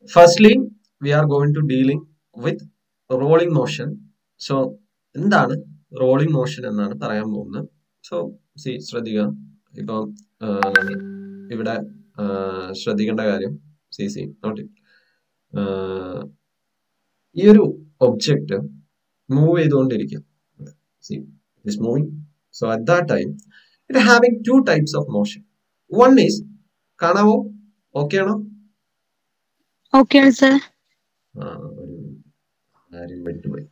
Firstly we are going to dealing with rolling motion so എന്താണ് rolling motion എന്നാണ് പറയാൻ പോകുന്നത് സോ സി ശ്രദ്ധിക്കുക ഇപ്പം ഇവിടെ ശ്രദ്ധിക്കേണ്ട കാര്യം സി സി നോട്ട് ഈ ഒരു ഒബ്ജക്റ്റ് മൂവ് ചെയ്തുകൊണ്ടിരിക്കും see it moving so at that time it having two types of motion one is കാണാമോ ഓക്കെ ആണോ ഓക്കെ സർ ആ ഒരു കാര്യം വിട്ടുപോയി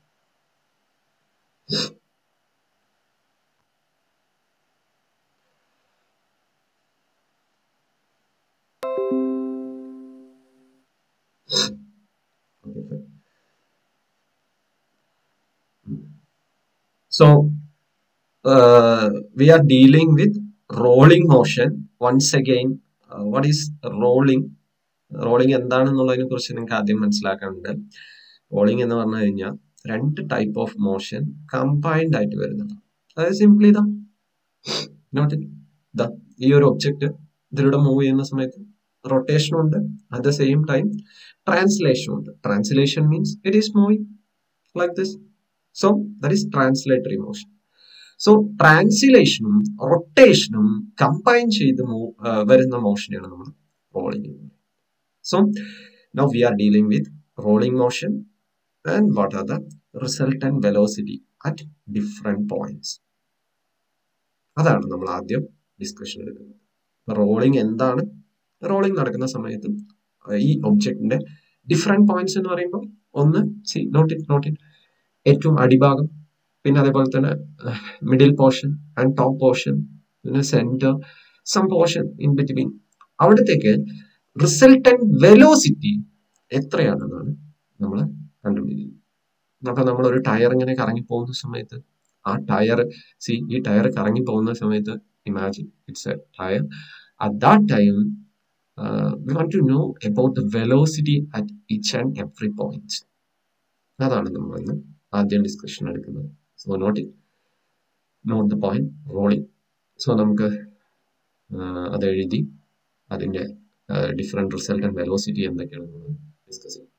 So, uh, we are dealing with rolling motion. Once again, uh, what is rolling? Rolling എന്താണെന്നുള്ളതിനെ കുറിച്ച് നിങ്ങൾക്ക് ആദ്യം മനസ്സിലാക്കാനുണ്ട് റോളിംഗ് എന്ന് പറഞ്ഞു കഴിഞ്ഞാൽ രണ്ട് ടൈപ്പ് ഓഫ് മോഷൻ കമ്പൈൻഡ് ആയിട്ട് വരുന്നത് അതായത് സിംപ്ലി ഇതാ നോട്ട് ഇതാ ഈ ഒരു ഒബ്ജക്റ്റ് ഇതിലൂടെ മൂവ് ചെയ്യുന്ന സമയത്ത് റൊട്ടേഷനും ഉണ്ട് അറ്റ് ദ സെയിം ടൈം ട്രാൻസ്ലേഷനും ഉണ്ട് translation means it is moving like this so that is translatory motion so ട്രാൻസ്ലേഷനും റൊട്ടേഷനും കമ്പൈൻ ചെയ്ത് മൂവ് വരുന്ന മോഷനെയാണ് നമ്മൾ rolling So now we are dealing with rolling motion and what are the resultant velocity at different points. അതാണ് നമ്മൾ ആദ്യം discussion എടുക്കുന്നത് റോളിംഗ് എന്താണ് റോളിംഗ് നടക്കുന്ന സമയത്ത് ഈ ഒബ്ജക്റ്റിന്റെ ഡിഫറെന്റ് പോയിന്റ്സ് എന്ന് പറയുമ്പോൾ ഒന്ന് see note it note it ഏറ്റവും അടിഭാഗം പിന്നെ അതേപോലെ തന്നെ middle portion and top portion പിന്നെ centre some portion in between അവിടത്തേക്ക് റിസൾട്ടന്റ് വെലോസിറ്റി എത്രയാണെന്നാണ് നമ്മൾ കണ്ടുപിടിക്കുന്നത് അപ്പൊ നമ്മൾ ഒരു ടയർ ഇങ്ങനെ കറങ്ങി പോകുന്ന സമയത്ത് ആ ടയർ സി ഈ ടയർ കറങ്ങി പോകുന്ന സമയത്ത് imagine it's a tyre at that time we want to know about the velocity at each and every point അതാണ് നമ്മൾ ഇന്ന് ആദ്യം ഡിസ്കഷൻ എടുക്കുന്നത് so note it note the point rolling so നമുക്ക് അത് എഴുതി അതിന്റെ ഡിഫറെന്റ് റിസൾട്ട് ആൻഡ് വെലോസിറ്റി എന്തൊക്കെയാണെന്ന് ഡിസ്കസ് ചെയ്യാം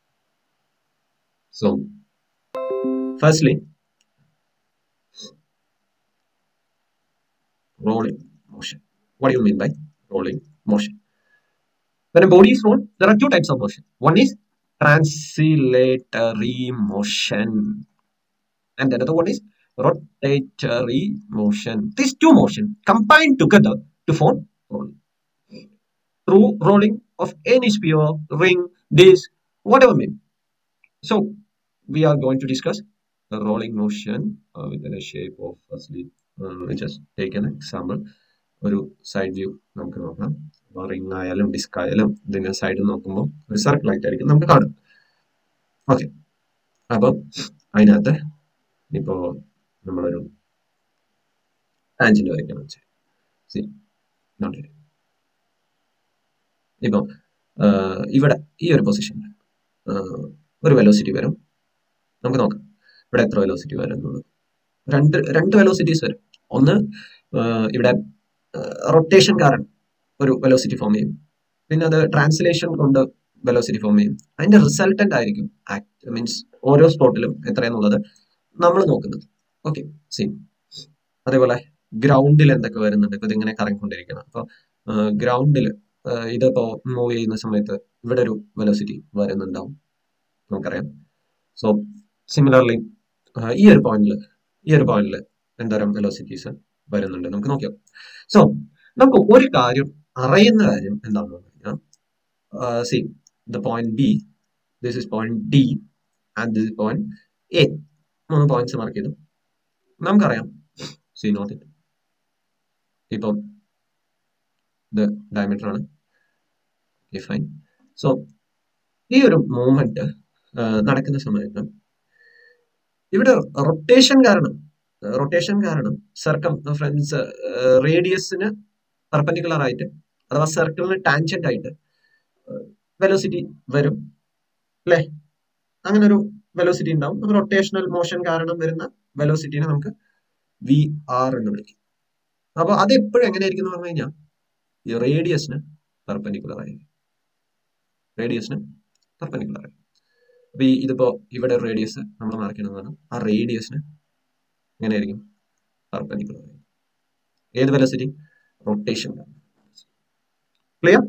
so firstly rolling motion what do you mean by rolling motion when a body is rolled there are two types of motion one is translatory motion and another one is rotatory motion these two motion combine together to form rolling through rolling of any sphere, ring, disc, whatever mean. So we are going to discuss the rolling motion uh, within a shape of firstly, uh, we just take an example. ഒരു side view നമുക്ക് നോക്കാം അപ്പോൾ ring ആയാലും disk ആയാലും ഇതിന്റെ side നോക്കുമ്പോൾ ഒരു circle ആയിട്ടായിരിക്കും നമുക്ക് കാണും ഓക്കെ അപ്പം അതിനകത്ത് ഇപ്പോൾ നമ്മളൊരു ടാൻജന്റ് വരയ്ക്കണം വെച്ചാൽ സി നോട്ട് ഇപ്പം ഇവിടെ ഈ ഒരു പൊസിഷനിൽ ഒരു വെലോസിറ്റി വരും നമുക്ക് നോക്കാം ഇവിടെ എത്ര വെലോസിറ്റി വരും എന്നുള്ളത് രണ്ട് രണ്ട് വെലോസിറ്റീസ് വരും ഒന്ന് ഇവിടെ റൊട്ടേഷൻ കാരണം ഒരു വെലോസിറ്റി ഫോം ചെയ്യും പിന്നെ അത് ട്രാൻസ്ലേഷൻ കൊണ്ട് വെലോസിറ്റി ഫോം ചെയ്യും അതിന്റെ റിസൾട്ടന്റ് ആയിരിക്കും മീൻസ് ഓരോ സ്പോട്ടിലും എത്രയെന്നുള്ളത് നമ്മൾ നോക്കുന്നത് ഓക്കെ സെയിം അതേപോലെ ഗ്രൗണ്ടിൽ എന്തൊക്കെ വരുന്നുണ്ട് ഇപ്പൊ ഇതിങ്ങനെ കറങ്ങിക്കൊണ്ടിരിക്കണം അപ്പൊ ഗ്രൗണ്ടിൽ ഇതിപ്പോ മൂവ് ചെയ്യുന്ന സമയത്ത് ഇവിടെ ഒരു വെലോസിറ്റി വരുന്നുണ്ടാവും നമുക്കറിയാം സോ സിമിലർലി ഈ ഒരു പോയിന്റിൽ ഈ ഒരു പോയിന്റിൽ എന്തോരം വെലോസിറ്റീസ് വരുന്നുണ്ട് നമുക്ക് നോക്കിയോ സോ നമുക്ക് ഒരു കാര്യം അറിയുന്ന കാര്യം എന്താണെന്ന് പറഞ്ഞാൽ see the point B this is point D and this point A മൂന്ന് പോയിന്റ്സ് മാർക്ക് ചെയ്തു നമുക്കറിയാം സി നോട്ട് ഇറ്റ് ഇപ്പം ഇത് ഡയമീറ്റർ ആണ് ഓക്കെ ഫൈൻ സോ ഈ ഒരു മൂവ്മെന്റ് നടക്കുന്ന സമയത്ത് ഇവിടെ റൊട്ടേഷൻ കാരണം റൊട്ടേഷൻ കാരണം സർക്കം ഫ്രണ്ട്സ് റേഡിയസിന് പെർപ്പൻഡിക്കുലർ ആയിട്ട് അഥവാ സർക്കിളിന് ടാൻജന്റ് ആയിട്ട് വെലോസിറ്റി വരും അല്ലേ അങ്ങനെ ഒരു വെലോസിറ്റി ഉണ്ടാവും റൊട്ടേഷണൽ മോഷൻ കാരണം വരുന്ന വെലോസിറ്റിനെ നമുക്ക് വി ആർ എന്ന് വിളിക്കും അപ്പൊ അത് എപ്പോഴും എങ്ങനെയായിരിക്കും എന്ന് പറഞ്ഞു കഴിഞ്ഞാൽ ഈ റേഡിയസിന് പെർപ്പൻഡിക്കുലർ ആയിരിക്കും റേഡിയസിന് പെർപെൻഡിക്കുലർ ആയിരിക്കും അപ്പൊ ഈ ഇതിപ്പോ ഇവിടെ റേഡിയസ് നമ്മൾ മാർക്ക് ചെയ്യണമെന്നാണ് ആ റേഡിയസിന് എങ്ങനെയായിരിക്കും പെർപെൻഡിക്കുലർ ആയിരിക്കും ഏത് വെലോസിറ്റി റൊട്ടേഷൻ ക്ലിയർ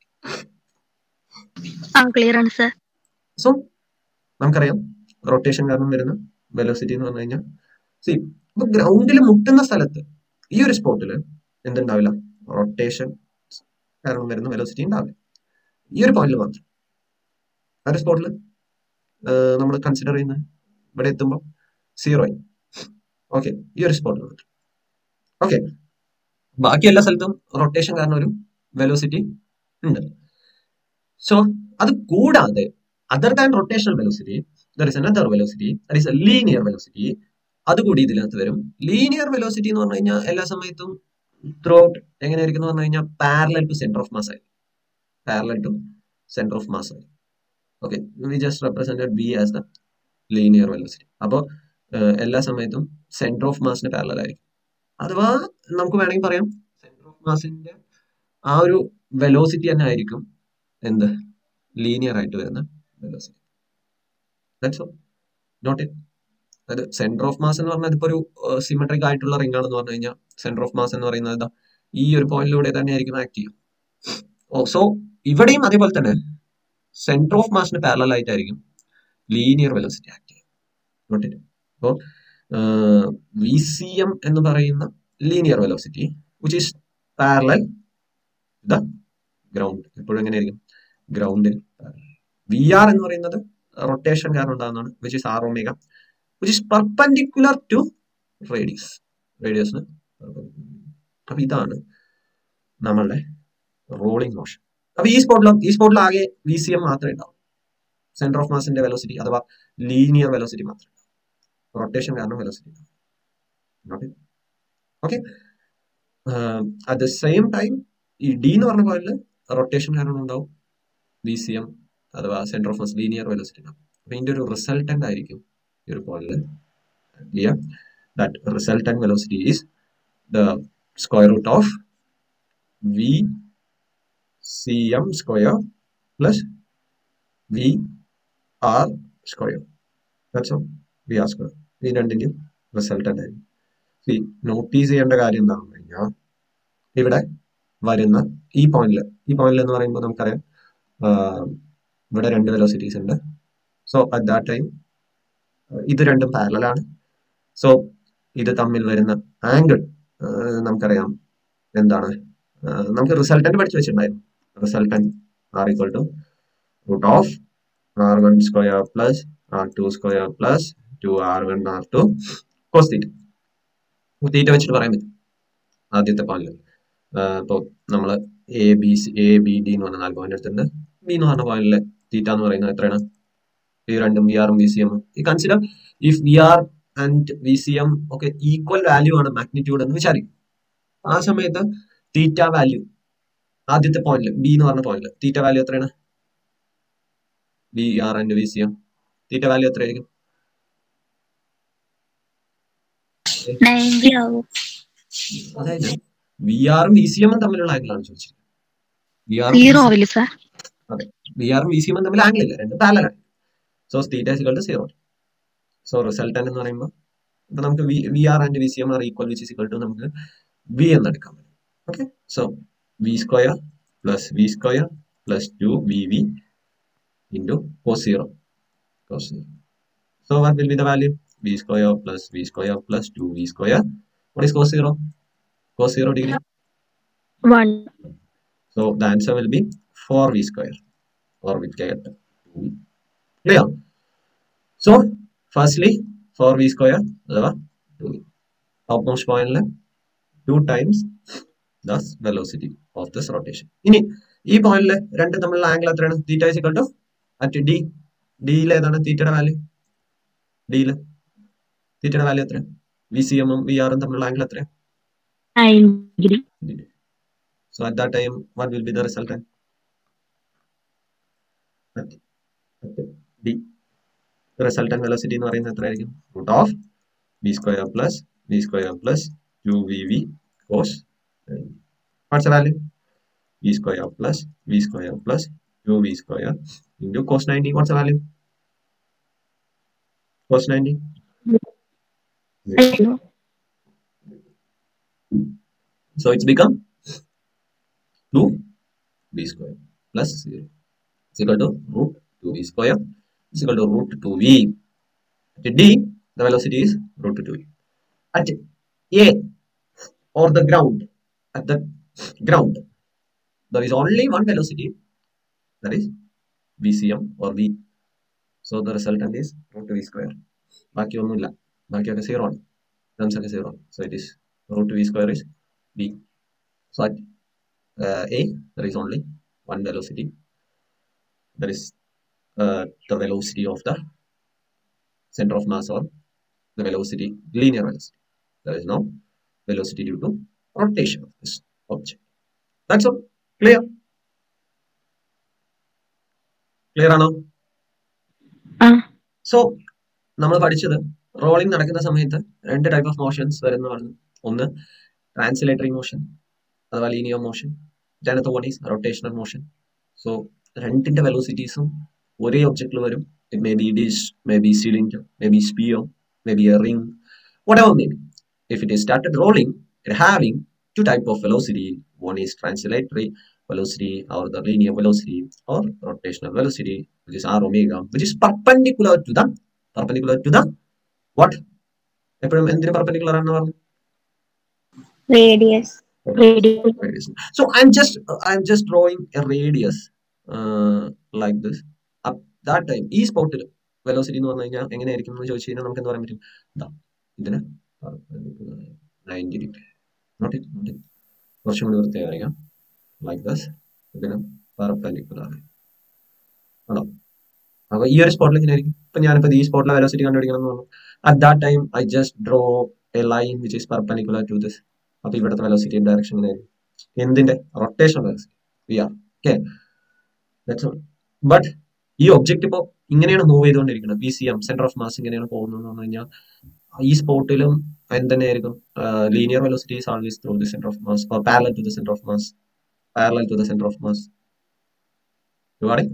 ആ ക്ലിയർ ആണ് സർ സോ നമുക്കറിയാം റൊട്ടേഷൻ കാരണം വരുന്ന വെലോസിറ്റി എന്ന് പറഞ്ഞു കഴിഞ്ഞാൽ സി ഇപ്പൊ ഗ്രൗണ്ടിൽ മുട്ടുന്ന സ്ഥലത്ത് ഈ ഒരു സ്പോട്ടിൽ എന്തുണ്ടാവില്ല റൊട്ടേഷൻ കാരണം വരുന്ന വെലോസിറ്റി ഉണ്ടാവില്ല ഈ ഒരു പോയിന്റിൽ മാത്രം ആ ഒരു സ്പോട്ടിൽ നമ്മൾ കൺസിഡർ ചെയ്യുന്ന ഇവിടെ എത്തുമ്പോൾ സീറോ ആയി ഓക്കെ ഈ ഒരു സ്പോട്ടിൽ മാത്രം ഓക്കെ ബാക്കി എല്ലാ സ്ഥലത്തും റൊട്ടേഷൻ കാരണം ഒരു വെലോസിറ്റി ഉണ്ട് സോ അത് കൂടാതെ other than rotational velocity there is another velocity there is a linear velocity അതുകൂടി ഇതിനകത്ത് വരും ലീനിയർ വെലോസിറ്റി എന്ന് പറഞ്ഞു കഴിഞ്ഞാൽ എല്ലാ സമയത്തും ത്രൂ ഔട്ട് എങ്ങനെയായിരിക്കും എന്ന് പറഞ്ഞു കഴിഞ്ഞാൽ parallel to centre of mass ആയി parallel to centre of mass ആയി okay we just represented be as the linear velocity അപ്പോൾ എല്ലാ സമയത്തും സെന്റർ ഓഫ് മാസിന് പാരലൽ ആയിരിക്കും അഥവാ നമുക്ക് വേണമെങ്കിൽ പറയാം സെന്റർ ഓഫ് മാസിന്റെ ആ ഒരു വെലോസിറ്റി തന്നെ ആയിരിക്കും എന്ത് ലീനിയർ ആയിട്ട് വരുന്ന velocity that's all note it അതായത് സെന്റർ ഓഫ് മാസ് എന്ന് പറഞ്ഞാൽ ഇതിപ്പോ ഒരു സിമെട്രിക് ആയിട്ടുള്ള റിംഗ് ആണെന്ന് പറഞ്ഞു കഴിഞ്ഞാൽ സെന്റർ ഓഫ് മാസ് എന്ന് പറയുന്നത് എന്താ ഈ ഒരു പോയിന്റിലൂടെ തന്നെ ആയിരിക്കും ആക്ട് ചെയ്യുക ഓ സോ ഇവിടെയും അതേപോലെ തന്നെ സെന്റർ ഓഫ് മാസിന് പാരലൽ ആയിട്ടായിരിക്കും ലീനിയർ വെലോസിറ്റി ആക്ട് ചെയ്യുക നോട്ട് ഇറ്റ് അപ്പോൾ വി സി എം എന്ന് പറയുന്ന linear velocity which is parallel the ground എപ്പോഴും എങ്ങനെയായിരിക്കും ഗ്രൗണ്ടിൽ വി ആർ എന്ന് പറയുന്നത് റൊട്ടേഷൻ കാരണം ഉണ്ടാകുന്നതാണ് which is R omega which is perpendicular to radius റേഡിയസിന് അപ്പൊ ഇതാണ് നമ്മളുടെ റോളിംഗ് മോഷൻ അപ്പൊ ഈ സ്പോട്ടിലോ ഈ സ്പോട്ടിൽ ആകെ വി സി എം മാത്രമേ ഉണ്ടാവും സെന്റർ ഓഫ് മാസിന്റെ വെലോസിറ്റി അഥവാ ലീനിയർ വെലോസിറ്റി മാത്രമേ റൊട്ടേഷൻ കാരണം velocity okay at the same time ഈ ഡി എന്ന് പറഞ്ഞ പോലെ റൊട്ടേഷൻ കാരണം ഉണ്ടാവും വി സി എം അഥവാ centre of mass linear velocity ഉണ്ടാവും അപ്പൊ ഇതിന്റെ ഒരു റിസൾട്ടന്റ് ആയിരിക്കും ഈ ഒരു പോയിന്റിൽ clear that resultant velocity is the square root of V C M square plus V R square that's all V R square ഈ രണ്ടിന്റെയും റിസൾട്ടന്റ് ആയിരിക്കും സി നോട്ടീസ് ചെയ്യേണ്ട കാര്യം എന്താണെന്ന് കഴിഞ്ഞാൽ ഇവിടെ വരുന്ന ഈ പോയിന്റിൽ ഈ പോയിന്റിൽ എന്ന് പറയുമ്പോൾ നമുക്കറിയാം ഇവിടെ രണ്ട് വെലോസിറ്റീസ് ഉണ്ട് സോ അറ്റ് ദാറ്റ് ടൈം ഇത് രണ്ടും പാരലാണ് സോ ഇത് തമ്മിൽ വരുന്ന ആംഗിൾ നമുക്കറിയാം എന്താണ് നമുക്ക് റിസൾട്ടന്റ് പഠിച്ചു വെച്ചിട്ടുണ്ടായിരുന്നു resultant R equal to root of R one square plus R two square plus two R one R two cos theta theta വെച്ചിട്ട് പറയാൻ പറ്റും ആദ്യത്തെ പോയിന്റിൽ ഇപ്പോൾ നമ്മൾ A B C A B D എന്ന് പറഞ്ഞ നാല് പോയിന്റ് എടുത്തിട്ടുണ്ട് ബി എന്ന് പറഞ്ഞ പോയിന്റിലെ തീറ്റ എന്ന് പറയുന്നത് എത്രയാണ് ഈ രണ്ടും വി ആറും വി സി എമ്മും ഈ consider if V R and V C M ഒക്കെ ഈക്വൽ വാല്യൂ ആണ് മാഗ്നിറ്റ്യൂഡ് എന്ന് വിചാരിക്കും ആ സമയത്ത് തീറ്റ വാല്യൂ ആദ്യത്തെ പോയിന്റിൽ ബി എന്ന് പറഞ്ഞ പോയിന്റിൽ തീറ്റ വാല്യൂ എത്രയാണ് V R and V C M theta value എത്രയായിരിക്കും നയൻറ്റി ആവും അതായത് വി ആറും വി സി എമ്മും തമ്മിലുള്ള ആംഗിളാണ് ചോദിച്ചിരിക്കുന്നത് വി ആർ സീറോ ആവില്ല സാർ അതെ വി ആറും വി സി എമ്മും തമ്മിൽ ആംഗിൾ ഇല്ല രണ്ട് പാരലാണ് so theta is equal to zero so resultant എന്ന് പറയുമ്പോൾ ഇപ്പൊ നമുക്ക് V V R and V C M R equal which is equal to നമുക്ക് വി എന്ന് എടുക്കാൻ പറ്റും okay so V square plus V square plus two V V into cos zero cos zero so what will be the value V square plus V square plus two V square what is cos zero cos zero degree one So the answer will be 4v square or we get 2v. Clear? So firstly 4v square അഥവാ 2v. Topmost point ലെ 2 times the velocity of this rotation. ഇനി ഈ പോയിന്റിലെ രണ്ട് തമ്മിലുള്ള angle എത്രയാണ് theta is equal to at D ഡിയിൽ ഏതാണ് തീറ്റയുടെ വാല്യൂ ഡിയിൽ തീറ്റയുടെ വാല്യൂ എത്രയാണ് വി സി എമ്മും വി ആറും തമ്മിലുള്ള ആംഗിൾ എത്രയാണ് nine degree So at that time, what will be the resultant? At, at D. Resultant velocity എന്ന് പറയുന്നത് എത്രയായിരിക്കും root of B square plus B square plus two V V cos what's value B square plus B square plus two V square into cos ninety what's value cos ninety So it's become 2b square plus 0 is equal to root 2b square is equal to root 2v. At d, the velocity is root 2v. At a or the ground, at the ground, there is only one velocity that is vcm or v. So the resultant is root 2v square. ബാക്കിയൊന്നുമില്ല ബാക്കിയൊക്കെ zero ആണ് terms ഒക്കെ zero ആണ് so it is root V square is v. So at uh, A, there is only one velocity. There is uh, the velocity of the center of mass or the velocity, linear velocity. There is no velocity due to rotation of this object. That's all. Clear? Clear ആണോ ആ so നമ്മൾ പഠിച്ചത് rolling നടക്കുന്ന സമയത്ത് രണ്ട് type of motions വരുന്ന പറഞ്ഞു ഒന്ന് ട്രാൻസിലേറ്ററി മോഷൻ അഥവാ ലീനിയർ മോഷൻ രണ്ടാമത്തെ one is rotational motion so രണ്ടിന്റെ വെലോസിറ്റീസും ഒരേ ഒബ്ജക്റ്റിൽ വരും it may be dish may be cylinder may be sphere may be a ring whatever may be if it is started rolling it having two type of velocity one is translatory velocity or the linear velocity or rotational velocity which is r omega which is perpendicular to the perpendicular to the what എപ്പോഴും എന്തിനു perpendicular ആണെന്ന് പറഞ്ഞു radius radius radius. So I'm just I'm just drawing a radius uh, like this. At that time ഈ സ്പോട്ടിൽ velocity എന്ന് പറഞ്ഞു കഴിഞ്ഞാൽ എങ്ങനെയായിരിക്കും എന്ന് ചോദിച്ചു കഴിഞ്ഞാൽ നമുക്ക് എന്ത് പറയാൻ പറ്റും ഇതാ ഇതിന് നയൻറ്റി ഡിഗ്രി നോട്ട് നോട്ട് കുറച്ചും കൂടി വൃത്തിയായി വരയ്ക്കാം ലൈക്ക് ദസ് ഇതിന് പെർപെൻഡിക്കുലർ ആണോ അപ്പൊ ഈ ഒരു സ്പോട്ടിൽ എങ്ങനെ ആയിരിക്കും ഇപ്പൊ ഞാനിപ്പോ ഈ സ്പോട്ടിലെ വെലോസിറ്റി കണ്ടുപിടിക്കണം എന്ന് പറഞ്ഞു at that time I just draw a line which is perpendicular to this അപ്പൊ ഇവിടുത്തെ വെലോസിറ്റി ഡയറക്ഷൻ എങ്ങനെ ആയിരിക്കും എന്തിന്റെ rotation velocity V R okay but ഈ ഒബ്ജക്റ്റ് ഇപ്പോൾ ഇങ്ങനെയാണ് മൂവ് ചെയ്തുകൊണ്ടിരിക്കുന്നത് B C M centre of mass ഇങ്ങനെയാണ് പോകുന്നത് എന്ന് പറഞ്ഞു കഴിഞ്ഞാൽ ഈ സ്പോട്ടിലും എന്തുതന്നെയായിരിക്കും linear velocity is always through the centre of mass or parallel to the centre of mass parallel to the centre of mass clear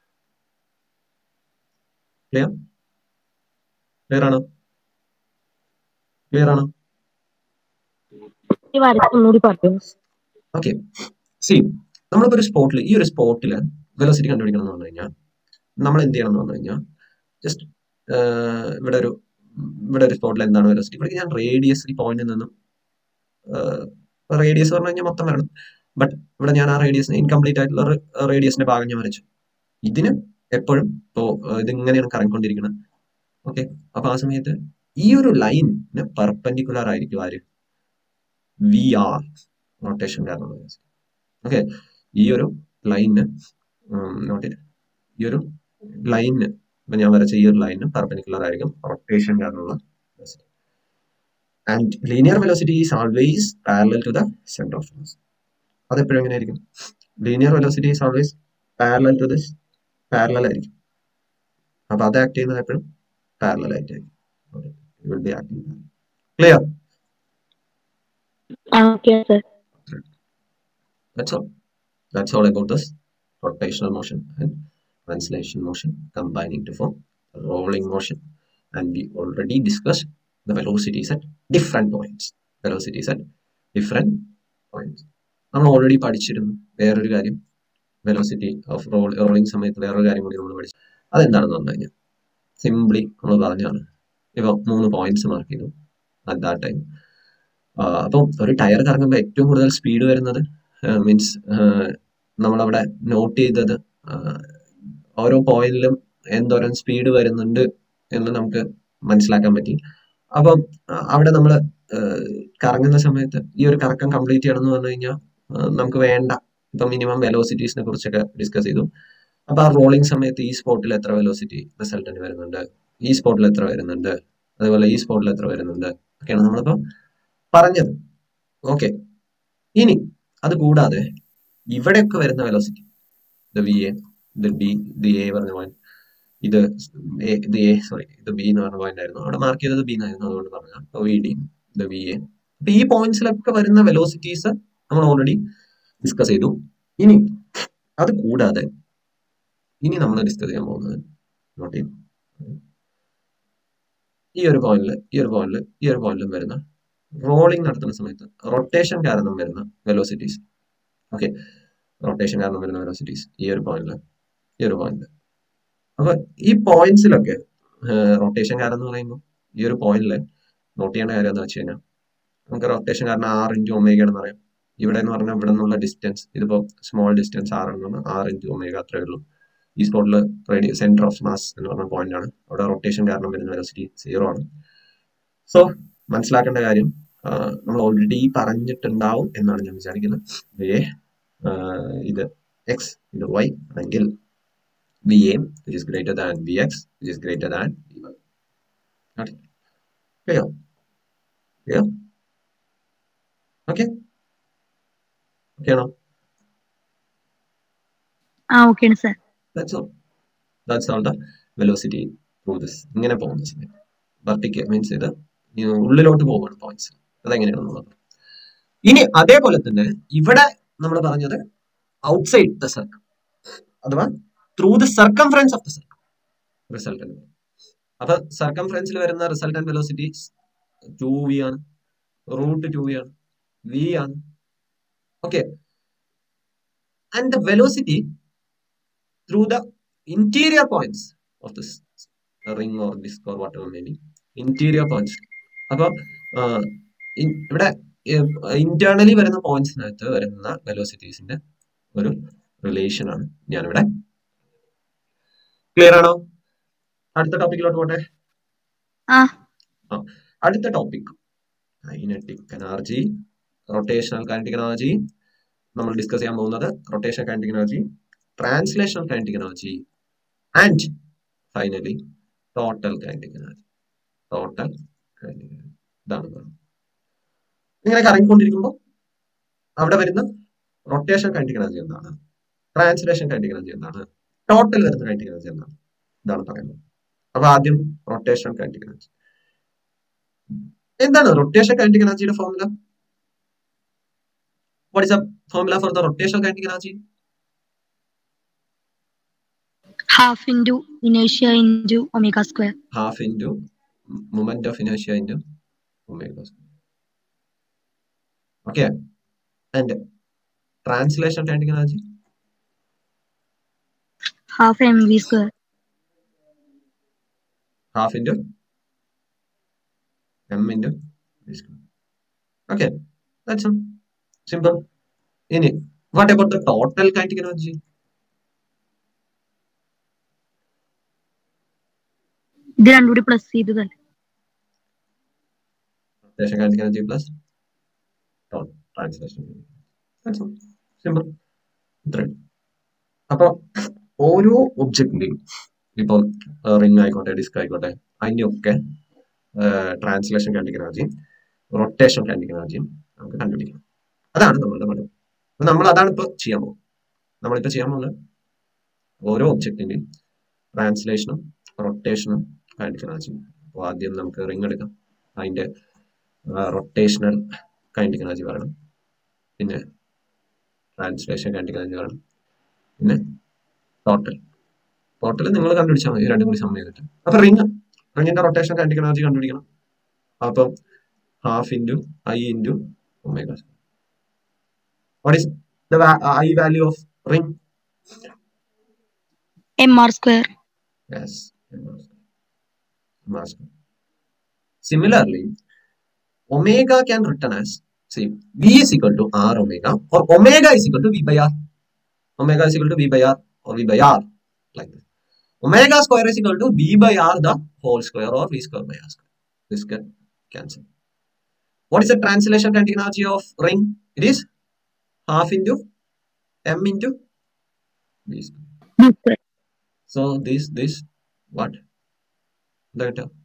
clear ആണോ ക്ലിയർ ആണോ ഈ വരച്ച് ഒന്നുകൂടി പറഞ്ഞു ഓക്കെ സി നമ്മളിപ്പോ ഒരു സ്പോട്ടിൽ ഈ ഒരു സ്പോട്ടിൽ വെലോസിറ്റി കണ്ടുപിടിക്കണം എന്ന് പറഞ്ഞു കഴിഞ്ഞാൽ നമ്മൾ എന്ത് ചെയ്യണം എന്ന് പറഞ്ഞു കഴിഞ്ഞാൽ ജസ്റ്റ് ഇവിടെ ഒരു ഇവിടെ ഒരു സ്പോട്ടിൽ എന്താണ് വെലോസിറ്റി ഇവിടെ ഞാൻ റേഡിയസ് ഈ പോയിന്റിൽ നിന്നും റേഡിയസ് പറഞ്ഞു കഴിഞ്ഞാൽ മൊത്തം വരണം ബട്ട് ഇവിടെ ഞാൻ ആ റേഡിയസ് ഇൻകംപ്ലീറ്റ് ആയിട്ടുള്ള റേഡിയസിന്റെ ഭാഗം ഞാൻ വരച്ചു ഇതിന് എപ്പോഴും ഇപ്പോ ഇത് ഇങ്ങനെയാണ് കറങ്ങിക്കൊണ്ടിരിക്കുന്നത് ഓക്കെ അപ്പൊ ആ സമയത്ത് ഈ ഒരു ലൈനിന് പെർപെൻഡിക്കുലർ ആയിരിക്കും ആര് വി ആർ റൊട്ടേഷൻ കാരണം ഓക്കെ ഈ ഒരു ലൈനിന് നോട്ട് ഈ ഒരു ലൈനിന് ഇപ്പൊ ഞാൻ വരച്ച ഈ ഒരു ലൈനിന് പെർപെൻഡിക്കുലർ ആയിരിക്കും റൊട്ടേഷൻ കാരണമുള്ള and linear velocity is always parallel to the centre of mass അതെപ്പോഴും എങ്ങനെ ആയിരിക്കും linear velocity is always parallel to this parallel ആയിരിക്കും അപ്പൊ അത് ആക്ട് ചെയ്യുന്നത് എപ്പോഴും പാരലൽ ആയിട്ടായിരിക്കും will be acting clear okay sir That's all. That's all about this rotational motion and translation motion combining to form rolling motion. And we already discussed the velocities at different points. Velocities at different points. നമ്മൾ already പഠിച്ചിരുന്നു വേറൊരു കാര്യം velocity of role rolling സമയത്ത് വേറൊരു കാര്യം കൂടി നമ്മൾ പഠിച്ചു അതെന്താണെന്ന് പറഞ്ഞു കഴിഞ്ഞാൽ സിംപ്ലി നമ്മൾ പറഞ്ഞാണ് ഇപ്പൊ മൂന്ന് പോയിന്റ്സ് മാർക്ക് ചെയ്തു അറ്റ് ദാറ്റ് ടൈം അപ്പം ഒരു ടയർ കറങ്ങുമ്പോൾ ഏറ്റവും കൂടുതൽ സ്പീഡ് വരുന്നത് മീൻസ് നമ്മളവിടെ നോട്ട് ചെയ്തത് ഓരോ പോയിന്റിലും എന്തോരം സ്പീഡ് വരുന്നുണ്ട് എന്ന് നമുക്ക് മനസ്സിലാക്കാൻ പറ്റി അപ്പം അവിടെ നമ്മൾ കറങ്ങുന്ന സമയത്ത് ഈ ഒരു കറക്കം കംപ്ലീറ്റ് ചെയ്യണം എന്ന് പറഞ്ഞു കഴിഞ്ഞാൽ നമുക്ക് വേണ്ട ഇപ്പൊ മിനിമം വെലോസിറ്റീസിനെ കുറിച്ചൊക്കെ ഡിസ്കസ് ചെയ്തു അപ്പൊ ആ റോളിംഗ് സമയത്ത് ഈ സ്പോട്ടിൽ എത്ര വെലോസിറ്റി റിസൾട്ടിന് വരുന്നുണ്ട് ഈ സ്പോട്ടിൽ എത്ര വരുന്നുണ്ട് അതുപോലെ ഈ സ്പോട്ടിൽ എത്ര വരുന്നുണ്ട് ഒക്കെയാണ് നമ്മളിപ്പോ പറഞ്ഞത് ഓക്കെ ഇനി അത് കൂടാതെ ഇവിടെയൊക്കെ വരുന്ന വെലോസിറ്റി ഇത് വി എ ഇത് ഡി ഇത് എ പറഞ്ഞ പോയിന്റ് ഇത് ഇത് എ സോറി ഇത് ബി എന്ന് പറഞ്ഞ പോയിന്റ് ആയിരുന്നു അവിടെ മാർക്ക് ചെയ്തത് ബി എന്നായിരുന്നു അതുകൊണ്ട് പറഞ്ഞ അപ്പൊ വി ഡി ഇത് വി എ അപ്പൊ ഈ പോയിന്റ്സിലൊക്കെ വരുന്ന വെലോസിറ്റീസ് നമ്മൾ ഓൾറെഡി ഡിസ്കസ് ചെയ്തു ഇനി അത് കൂടാതെ ഇനി നമ്മൾ ഡിസ്കസ് ചെയ്യാൻ പോകുന്നത് നോട്ട് ചെയ്യും ഈ ഒരു പോയിന്റിൽ ഈ ഒരു പോയിന്റിൽ ഈ ഒരു പോയിന്റിലും വരുന്ന റോളിംഗ് നടത്തുന്ന സമയത്ത് റൊട്ടേഷൻ കാരണം വരുന്ന വെലോസിറ്റീസ് ഓക്കെ റൊട്ടേഷൻ കാരണം വരുന്ന വെലോസിറ്റീസ് ഈ ഒരു പോയിന്റിൽ ഈ ഒരു പോയിന്റിൽ അപ്പൊ ഈ പോയിന്റ്സിലൊക്കെ റൊട്ടേഷൻ കാരണം എന്ന് പറയുമ്പോൾ ഈ ഒരു പോയിന്റിൽ നോട്ട് ചെയ്യേണ്ട കാര്യം എന്താ വെച്ച് കഴിഞ്ഞാൽ നമുക്ക് റൊട്ടേഷൻ കാരണം ആർ ഇൻറ്റു ഒമേഗ എന്ന് പറയാം ഇവിടെ എന്ന് പറഞ്ഞാൽ ഇവിടെ നിന്നുള്ള ഡിസ്റ്റൻസ് ഇതിപ്പോ സ്മോൾ ഡിസ്റ്റൻസ് ആർ എന്നാണ് ആർ ഇൻറ്റു ഒമേഗ അത്രേ ഉള്ളൂ ഈ സ്പോട്ടിൽ റേഡിയ സെന്റർ ഓഫ് മാസ് എന്ന് പറഞ്ഞ പോയിന്റ് ആണ് അവിടെ റൊട്ടേഷൻ കാരണം വരുന്ന വെലോസിറ്റി സീറോ ആണ് സോ മനസ്സിലാക്കേണ്ട കാര്യം നമ്മൾ ഓൾറെഡി പറഞ്ഞിട്ടുണ്ടാവും എന്നാണ് ഞാൻ വിചാരിക്കുന്നത് ഏ ഇത് എക്സ് ഇത് വൈ ആണെങ്കിൽ v m which is greater than v x which is greater than v y clear clear okay okay ആണോ ആ ഓക്കെയാണ് sir that's all that's all the velocity through this ഇങ്ങനെ പോകുന്ന സമയത്ത് വെർട്ടിക്ക് മീൻസ് ഇത് ഈ ഉള്ളിലോട്ട് പോവുകയാണ് പോയിന്റ്സ് അതെങ്ങനെയാണെന്നുള്ളത് ഇനി അതേപോലെ തന്നെ ഇവിടെ നമ്മൾ പറഞ്ഞത് ഔട്ട്സൈഡ് ദ സർക്കിൾ അഥവാ through the circumference of the circle resultant അപ്പൊ സർക്കംഫറൻസിൽ വരുന്ന റിസൾട്ടന്റ് വെലോസിറ്റി ടു വി ആണ് റൂട്ട് ടു വി ആണ് വി ആണ് okay and the velocity through the interior points of this ring or disc or whatever may be interior points അപ്പൊ ഇവിടെ internally വരുന്ന പോയിന്റ്സിനകത്ത് വരുന്ന വെലോസിറ്റീസിന്റെ ഒരു റിലേഷൻ ആണ് ഞാനിവിടെ ക്ലിയർ ആണോ അടുത്ത ടോപ്പിക്കിലോട്ട് പോട്ടെ ആ അടുത്ത topic kinetic energy rotational kinetic energy നമ്മൾ ഡിസ്കസ് ചെയ്യാൻ പോകുന്നത് rotation kinetic energy translation kinetic energy and finally total kinetic energy total kinetic energy ഇതാണ് പറയുന്നത് ഇങ്ങനെ കറങ്ങിക്കൊണ്ടിരിക്കുമ്പോൾ അവിടെ വരുന്ന റൊട്ടേഷൻ കൈനറ്റിക് എനർജി എന്താണ് ട്രാൻസ്ലേഷൻ കൈനറ്റിക് എനർജി എന്താണ് ടോട്ടൽ വരുന്ന കൈനറ്റിക് എനർജി എന്താണ് ഇതാണ് പറയുന്നത് അപ്പൊ ആദ്യം റൊട്ടേഷൻ കൈനറ്റിക് എനർജി എന്താണ് റൊട്ടേഷൻ കൈനറ്റിക് എനർജിയുടെ formula what is a formula for the rotation kinetic energy half into ഇനേഷ്യ into omega square half into moment of inertia into omega square. Okay. And translation kinetic energy half m v square half into m into v square. Okay. That's all. Simple. In it. What about the total kinetic energy? ഇത് രണ്ടും കൂടി plus ചെയ്തതല്ലേ Rotation kinetic energy plus total translation. That's all. Simple. ഇത്രയും അപ്പൊ ഓരോ ഒബ്ജക്റ്റിന്റെയും ഇപ്പം ring ആയിക്കോട്ടെ disk ആയിക്കോട്ടെ അതിൻ്റെയൊക്കെ ട്രാൻസ്ലേഷൻ കണ്ടിക്ക് എനർജിയും റൊട്ടേഷൻ കണ്ടിക്ക് എനർജിയും നമുക്ക് കണ്ടുപിടിക്കണം അതാണ് നമ്മളുടെ പണി അപ്പൊ നമ്മൾ അതാണ് ഇപ്പൊ ചെയ്യാൻ പോകുന്നത് നമ്മളിപ്പോ ചെയ്യാൻ പോകുന്നത് ഓരോ ഒബ്ജക്റ്റിന്റെയും ട്രാൻസ്ലേഷനും റൊട്ടേഷനും കണ്ടിക്ക് എനർജിയും അപ്പോൾ ആദ്യം നമുക്ക് റിംഗ് എടുക്കാം അതിന്റെ റൊട്ടേഷണൽ കൈൻഡിക് എനർജി പറയണം പിന്നെ ട്രാൻസ്ലേഷൻ കൈൻഡിക് എനർജി പറയണം പിന്നെ ടോട്ടൽ ടോട്ടൽ നിങ്ങൾ കണ്ടുപിടിച്ചാൽ മതി രണ്ടും കൂടി സമയം ചെയ്തിട്ട് അപ്പൊ റിംഗ് റിംഗിന്റെ റൊട്ടേഷൻ കൈൻഡിക് എനർജി കണ്ടുപിടിക്കണം അപ്പം half into I into omega what is the I value of ring m R square yes Similarly, omega can written as see v is equal to r omega or omega is equal to v by r. Omega is equal to v by r or v by r like this. Omega square is equal to v by r the whole square or v square by r square. This can cancel. What is the translation kinetic energy of ring? It is half into m into v square. V square So this this what? That uh,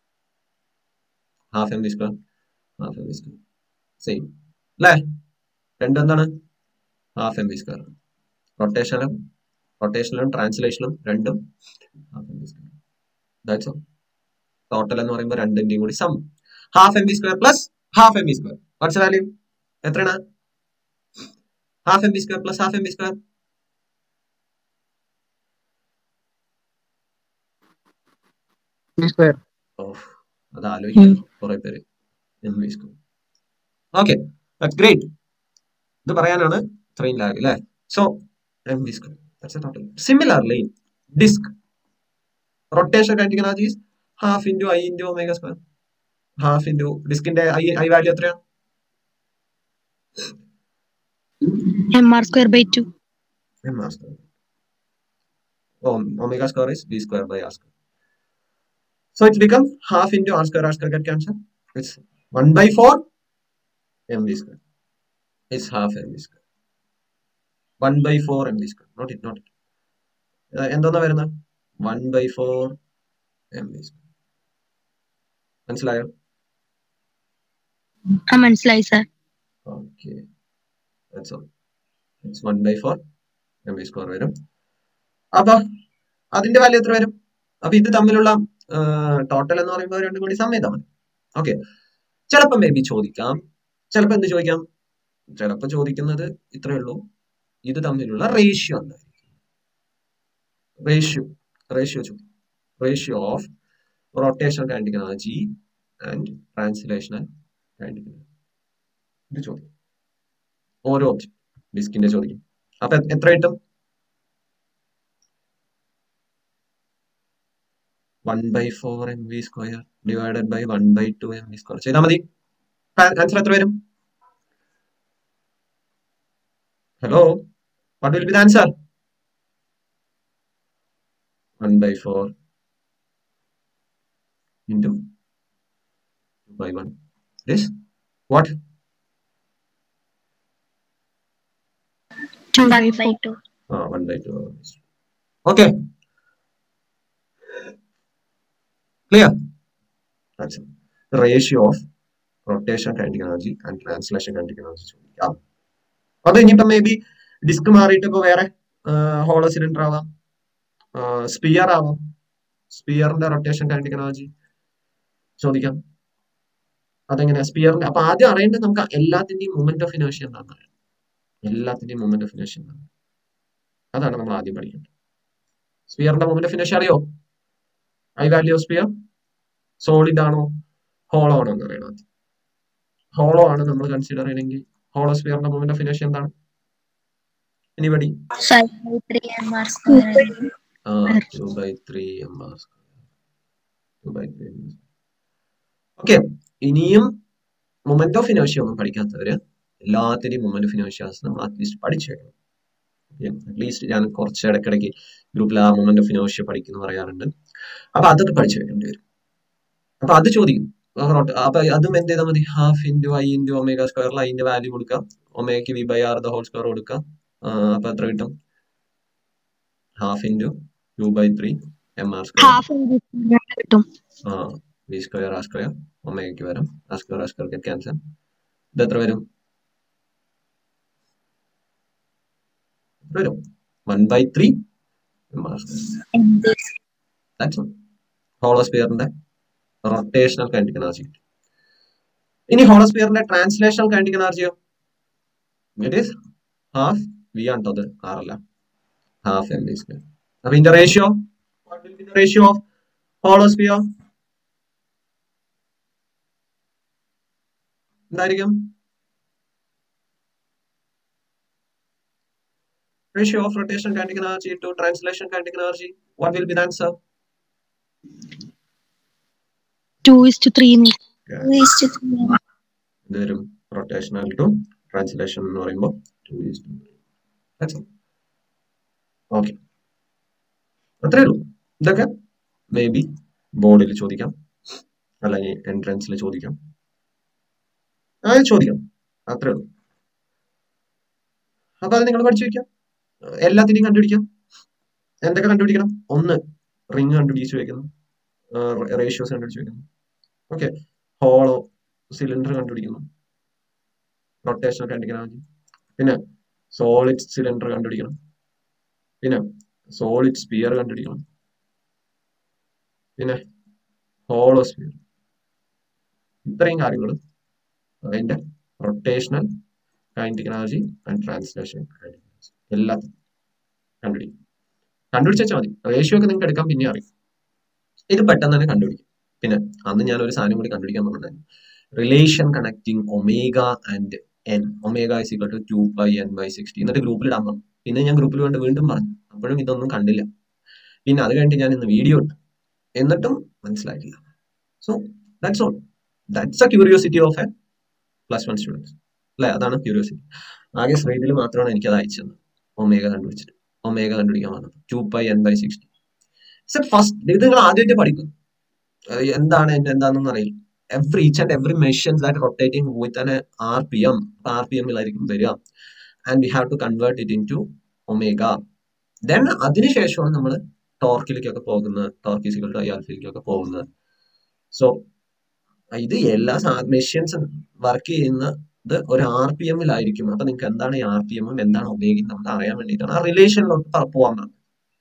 half m square half m square same അല്ലേ രണ്ടും എന്താണ് half m v square റൊട്ടേഷനിലും റൊട്ടേഷനിലും ട്രാൻസ്ലേഷനിലും രണ്ടും half m v square that's all total എന്ന് പറയുമ്പോൾ രണ്ടിന്റെയും കൂടി sum half m v square plus half m v square what's value എത്രയാണ് half m v square plus half m v square v square ഓ അത് ആലോചിക്കണം കുറെ പേര് m v square okay great ഇത് പറയാനാണ് ഇത്രയും ലാഗ് അല്ലേ so m v square total similarly disc rotation kinetic energy is half into I into omega square half into ഡിസ്കിന്റെ ഐ ഐ വാല്യൂ എത്രയാണ് m R square by two m r square. Oh, omega square is b square by r square. So it's become half into r square, r square get cancelled. It's 1 by 4 mv square. It's half mv square. 1 by 4 mv square. Not it, not it. Uh, എന്താണ് വരുന്നത് one by four m v square മനസ്സിലായോ ആ മനസ്സിലായി sir okay that's all it's one by four m v square വരും അപ്പൊ അതിന്റെ value എത്ര വരും അപ്പൊ ഇത് തമ്മിലുള്ള ടോട്ടൽ എന്ന് പറയുമ്പോൾ രണ്ടും കൂടി സം ചെയ്താൽ മതി ഓക്കെ ചിലപ്പോൾ മേ ബി ചോദിക്കാം ചിലപ്പോൾ എന്ത് ചോദിക്കാം ചിലപ്പോൾ ചോദിക്കുന്നത് ഇത്രയേ ഉള്ളൂ ഇത് തമ്മിലുള്ള റേഷ്യോ എന്തായിരിക്കും റേഷ്യോ റേഷ്യോ ചോദിക്കും ratio of rotation kinetic energy and translational kinetic energy ഇത് ചോദിക്കും ഓരോ ഓപ്ഷൻ ഡിസ്കിന്റെ ചോദിക്കും അപ്പൊ എ- എത്ര കിട്ടും one by four m v square divided by one by two m v square ചെയ്താൽ മതി ആൻസർ എത്ര വരും hello what will be the answer one by four into by one this what two by four Ah, one by two. Okay. Clear? That's it. The ratio of rotation kinetic energy and translation kinetic energy ചോദിക്കാം അത് ഇനിയിപ്പം may be disk മാറിയിട്ട് ഇപ്പൊ വേറെ hollow cylinder ആവാം sphere ആവാം സ്പിയറിന്റെ rotation kinetic energy ചോദിക്കാം അതെങ്ങനെയാ സ്പിയറിന്റെ അപ്പൊ ആദ്യം അറിയേണ്ടത് നമുക്ക് എല്ലാത്തിന്റെയും മൂമെന്റ് ഓഫ് ഇനേഷ്യ എന്താണെന്ന് അറിയാം എല്ലാത്തിന്റെയും മൂമെന്റ് ഓഫ് ഇനേഷ്യ എന്താണ് അതാണ് നമ്മൾ ആദ്യം പഠിക്കേണ്ടത് സ്പിയറിന്റെ മൂമെന്റ് ഓഫ് ഇനേഷ്യ അറിയോ I value of sphere solid ആണോ ഹോളോ ആണോ എന്ന് അറിയണം ആദ്യം ഹോളോ ആണ് നമ്മൾ കൺസിഡർ ചെയ്യണമെങ്കിൽ ഹോളോ സ്പിയറിന്റെ മൂമെന്റ് ഓഫ് ഇനേഷ്യ എന്താണ് anybody five by three m R square two by three m r two by three okay ഇനിയും മൊമെന്റ് ഓഫ് ഇനേഷ്യ ഒന്നും പഠിക്കാത്തവര് എല്ലാത്തിന്റെയും മൊമെന്റ് ഓഫ് ഇനേഷ്യാസ് നമ്മൾ അറ്റ്ലീസ്റ്റ് പഠിച്ചു വെക്കണം അറ്റ്ലീസ്റ്റ് ഞാൻ കുറച്ച് ഇടയ്ക്കിടയ്ക്ക് ഗ്രൂപ്പിൽ ആ മൊമെന്റ് ഓഫ് ഇനേഷ്യ പഠിക്കുന്നു പറയാറുണ്ട് അപ്പൊ അതൊക്കെ പഠിച്ചു വെക്കേണ്ടി വരും അപ്പൊ അത് ചോദിക്കും ആ റൊട്ട- അപ്പൊ അതും എന്ത് ചെയ്താൽ മതി half into I into omega സ്ക്വയറിൽ അതിന്റെ വാല്യൂ കൊടുക്കാം ഒമേഗയ്ക്ക് v by r the whole square കൊടുക്കാം ആ, അപ്പൊ എത്ര കിട്ടും half into two by three m R square half കിട്ടും ആ വി സ്ക്വയർ ആർ സ്ക്വയർ ഒമേഗയ്ക്ക് വരും r square r square get cancel ഇത് എത്ര വരും എത്ര വരും one by three m R square that's ഹോളോസ്പിയറിന്റെ റൊട്ടേഷണൽ കൈനറ്റിക് എനർജി ഇനി ഹോളോസ്പിയറിന്റെ ട്രാൻസ്ലേഷണൽ കൈനറ്റിക് എനർജിയോ ഇറ്റ് ഈസ് ഹാഫ് വി ആണ് അത് ആർ അല്ല ഹാഫ് എം വി സ്ക്വയർ അപ്പൊ ഇതിന്റെ റേഷ്യോ റേഷ്യോ ഓഫ് ഹോളോസ്പിയർ എന്തായിരിക്കും ratio of rotation kinetic energy to translation kinetic energy what will be the answer two is to three ഇത് വരും rotational to translation എന്ന് പറയുമ്പോൾ ടു ഈസ് ടു ഓക്കെ അത്രേ ഉള്ളൂ ഇതൊക്കെ മേ ബി ബോർഡിൽ ചോദിക്കാം അല്ലെങ്കിൽ എൻട്രൻസിൽ ചോദിക്കാം ആ ചോദിക്കാം അത്രേ ഉള്ളൂ അപ്പൊ അത് നിങ്ങൾ പഠിച്ചു വെക്കാം എല്ലാത്തിനെയും കണ്ടുപിടിക്കാം എന്തൊക്കെ കണ്ടുപിടിക്കണം ഒന്ന് റിങ് കണ്ടുപിടിച്ച് വെക്കുന്നു റേഷ്യോസ് കണ്ടുപിടിച്ച് വെക്കുന്നു ഓക്കെ ഹോളോ സിലിണ്ടർ കണ്ടുപിടിക്കുന്നു റൊട്ടേഷൻ കണ്ടുപിടിക്കണം പിന്നെ സോളിഡ് സിലിണ്ടർ കണ്ടുപിടിക്കണം പിന്നെ സോളിഡ് സ്പിയർ കണ്ടുപിടിക്കണം പിന്നെ ഹോളോ സ്പിയർ ഇത്രയും കാര്യങ്ങൾ അതിന്റെ rotational kinetic energy and translation എല്ലാത്തിനും കണ്ടുപിടിക്കും കണ്ടുപിടിച്ചാൽ മതി റേഷ്യോ ഒക്കെ നിങ്ങൾക്ക് എടുക്കാൻ പിന്നെ അറിയും ഇത് പെട്ടെന്ന് തന്നെ കണ്ടുപിടിക്കും പിന്നെ അന്ന് ഞാൻ ഒരു സാധനം കൂടി കണ്ടുപിടിക്കാൻ പറഞ്ഞിട്ടുണ്ടായിരുന്നു relation connecting omega and N omega is equal to two pi N by sixty എന്നിട്ട് ഗ്രൂപ്പിൽ ഇടാൻ പറഞ്ഞു പിന്നെ ഞാൻ ഗ്രൂപ്പിൽ വേണ്ടി വീണ്ടും പറഞ്ഞു അപ്പോഴും ഇതൊന്നും കണ്ടില്ല പിന്നെ അത് കഴിഞ്ഞിട്ട് ഞാൻ ഇന്ന് വീഡിയോ ഇട്ടു എന്നിട്ടും മനസ്സിലായിട്ടില്ല so that's all that's a curiosity of a plus one students അല്ലെ അതാണ് ക്യൂരിയോസിറ്റി ആകെ ശ്രീതിൽ മാത്രമാണ് എനിക്ക് അത് അയച്ചത് ഒമേഗ കണ്ടുപിടിച്ചിട്ട് ഒമേഗ കണ്ടുപിടിക്കാൻ പറഞ്ഞത് two pi N by sixty sir first ഇത് നിങ്ങൾ ആദ്യമായിട്ട് പഠിക്കും അത് എന്താണ് എന്റെ എന്താണെന്ന് അറിയില്ല every each and every machine that rotating with an R P M R P എമ്മിലായിരിക്കും വരിക and we have to convert it into omega then അതിനുശേഷമാണ് നമ്മൾ ടോർക്കിലേക്കൊക്കെ പോകുന്നത് ടോർക്കിസിക്കൽ ടു അയാൽഫിലേക്കൊക്കെ പോകുന്നത് സോ ഇത് എല്ലാ മെഷീൻസ് വർക്ക് ചെയ്യുന്നത് ഒരു ആർ പി എമ്മിലായിരിക്കും അപ്പൊ നിങ്ങൾക്ക് എന്താണ് ഈ ആർ പി എമ്മും എന്താണ് ഒമേഗയും നമുക്ക് അറിയാൻ വേണ്ടിയിട്ടാണ് ആ റിലേഷനിലോട്ട് പോകാൻ പറഞ്ഞത്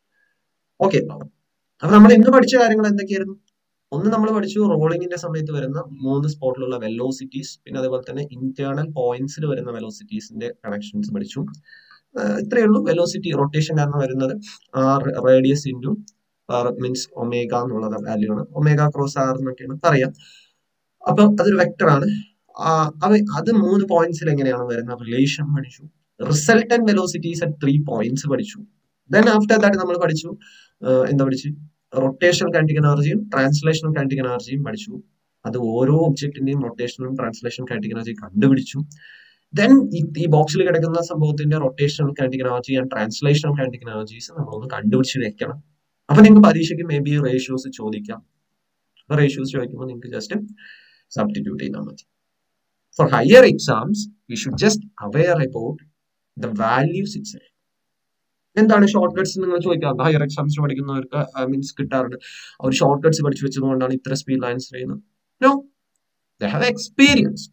ഓക്കെ അപ്പൊ നമ്മൾ ഇന്ന് പഠിച്ച കാര്യങ്ങൾ എന്തൊക്കെയായിരുന്നു ഒന്ന് നമ്മൾ പഠിച്ചു റോളിങ്ങിന്റെ സമയത്ത് വരുന്ന മൂന്ന് സ്പോട്ടിലുള്ള വെലോസിറ്റീസ് പിന്നെ അതേപോലെ തന്നെ ഇന്റേണൽ പോയിന്റ്സിൽ വരുന്ന വെലോസിറ്റീസിന്റെ കണക്ഷൻസ് പഠിച്ചു ഇത്രയേ ഉള്ളൂ വെലോസിറ്റി റൊട്ടേഷൻ കാരണം വരുന്നത് r radius into means omega എന്നുള്ള വാല്യൂ ആണ് ഒമേഗ ക്രോസ് ആർ എന്നൊക്കെയാണ് പറയാം അപ്പൊ അതൊരു വെക്ടർ ആണ് അവ അത് മൂന്ന് പോയിന്റ്സിൽ എങ്ങനെയാണ് വരുന്ന റിലേഷൻ പഠിച്ചു resultant velocities at three points പഠിച്ചു ദെൻ ആഫ്റ്റർ ദാറ്റ് നമ്മൾ പഠിച്ചു എന്താ പഠിച്ചു റൊട്ടേഷണൽ കൈനറ്റിക് എനർജിയും ട്രാൻസ്ലേഷണൽ കൈനറ്റിക് എനർജിയും പഠിച്ചു അത് ഓരോ ഒബ്ജക്റ്റിന്റെയും റൊട്ടേഷണലും ട്രാൻസ്ലേഷൻ കൈനറ്റിക് എനർജി കണ്ടുപിടിച്ചു ദെൻ ഈ ബോക്സിൽ കിടക്കുന്ന സംഭവത്തിന്റെ rotational kinetic energy and translational kinetic energies നമ്മളൊന്ന് കണ്ടുപിടിച്ച് വെക്കണം അപ്പൊ നിങ്ങൾക്ക് പരീക്ഷയ്ക്ക് മേ ബി റേഷ്യോസ് ചോദിക്കാം അപ്പൊ റേഷ്യോസ് ചോദിക്കുമ്പോൾ നിങ്ങൾക്ക് ജസ്റ്റ് സബ്സ്റ്റിറ്റ്യൂട്ട് ചെയ്താൽ മതി for higher exams we should just aware about the values it's എന്താണ് ഷോർട്ട് കട്ട്സ് നിങ്ങൾ ചോദിക്കാം ഹയർ എക്സാംസ് പഠിക്കുന്നവർക്ക് മീൻസ് കിട്ടാറുണ്ട് അവർ ഷോർട്ട് കട്ട്സ് പഠിച്ചു വെച്ചതുകൊണ്ടാണ് ഇത്ര സ്പീഡിൽ ആൻസർ ചെയ്യുന്നത് no they have experience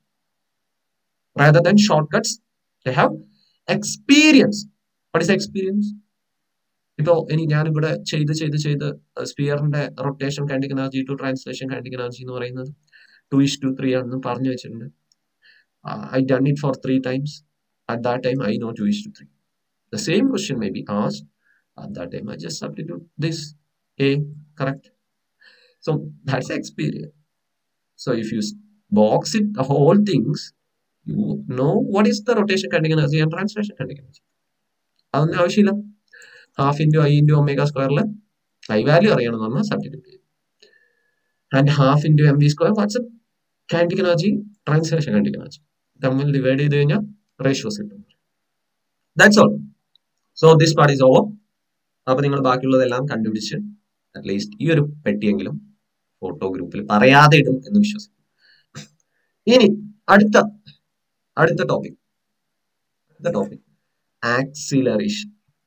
rather than shortcuts they have experience what is experience ഇപ്പോ ഇനി ഞാനിവിടെ ചെയ്ത് ചെയ്ത് ചെയ്ത് സ്പിയറിന്റെ rotation kinetic energy to translation kinetic energy എന്ന് പറയുന്നത് ടു ഇസ് ടു ത്രീ ആണെന്ന് പറഞ്ഞു വെച്ചിട്ടുണ്ട് I done it for three times at that time I know two is to three the same question may be ആസ് at that time I just substitute this a correct so that's experience so if you box it the whole things you know what is the rotation kinetic energy and translation kinetic energy അതൊന്നും ആവശ്യമില്ല half into I into omega സ്ക്വയറിൽ I value അറിയണം നമ്മൾ substitute ചെയ്യും and half into m v square what's kinetic energy translation kinetic energy തമ്മിൽ divide ചെയ്ത് കഴിഞ്ഞാൽ ratios കിട്ടും that's all so this part is over അപ്പൊ നിങ്ങൾ ബാക്കിയുള്ളതെല്ലാം കണ്ടുപിടിച്ച് അറ്റ്ലീസ്റ്റ് ഈ ഒരു പെട്ടിയെങ്കിലും ഫോട്ടോ ഗ്രൂപ്പിൽ പറയാതെ ഇടും എന്ന് വിശ്വസിക്കും ഇനി അടുത്ത അടുത്ത ടോപ്പിക് അടുത്ത ടോപ്പിക് ആക്സിലറേഷൻ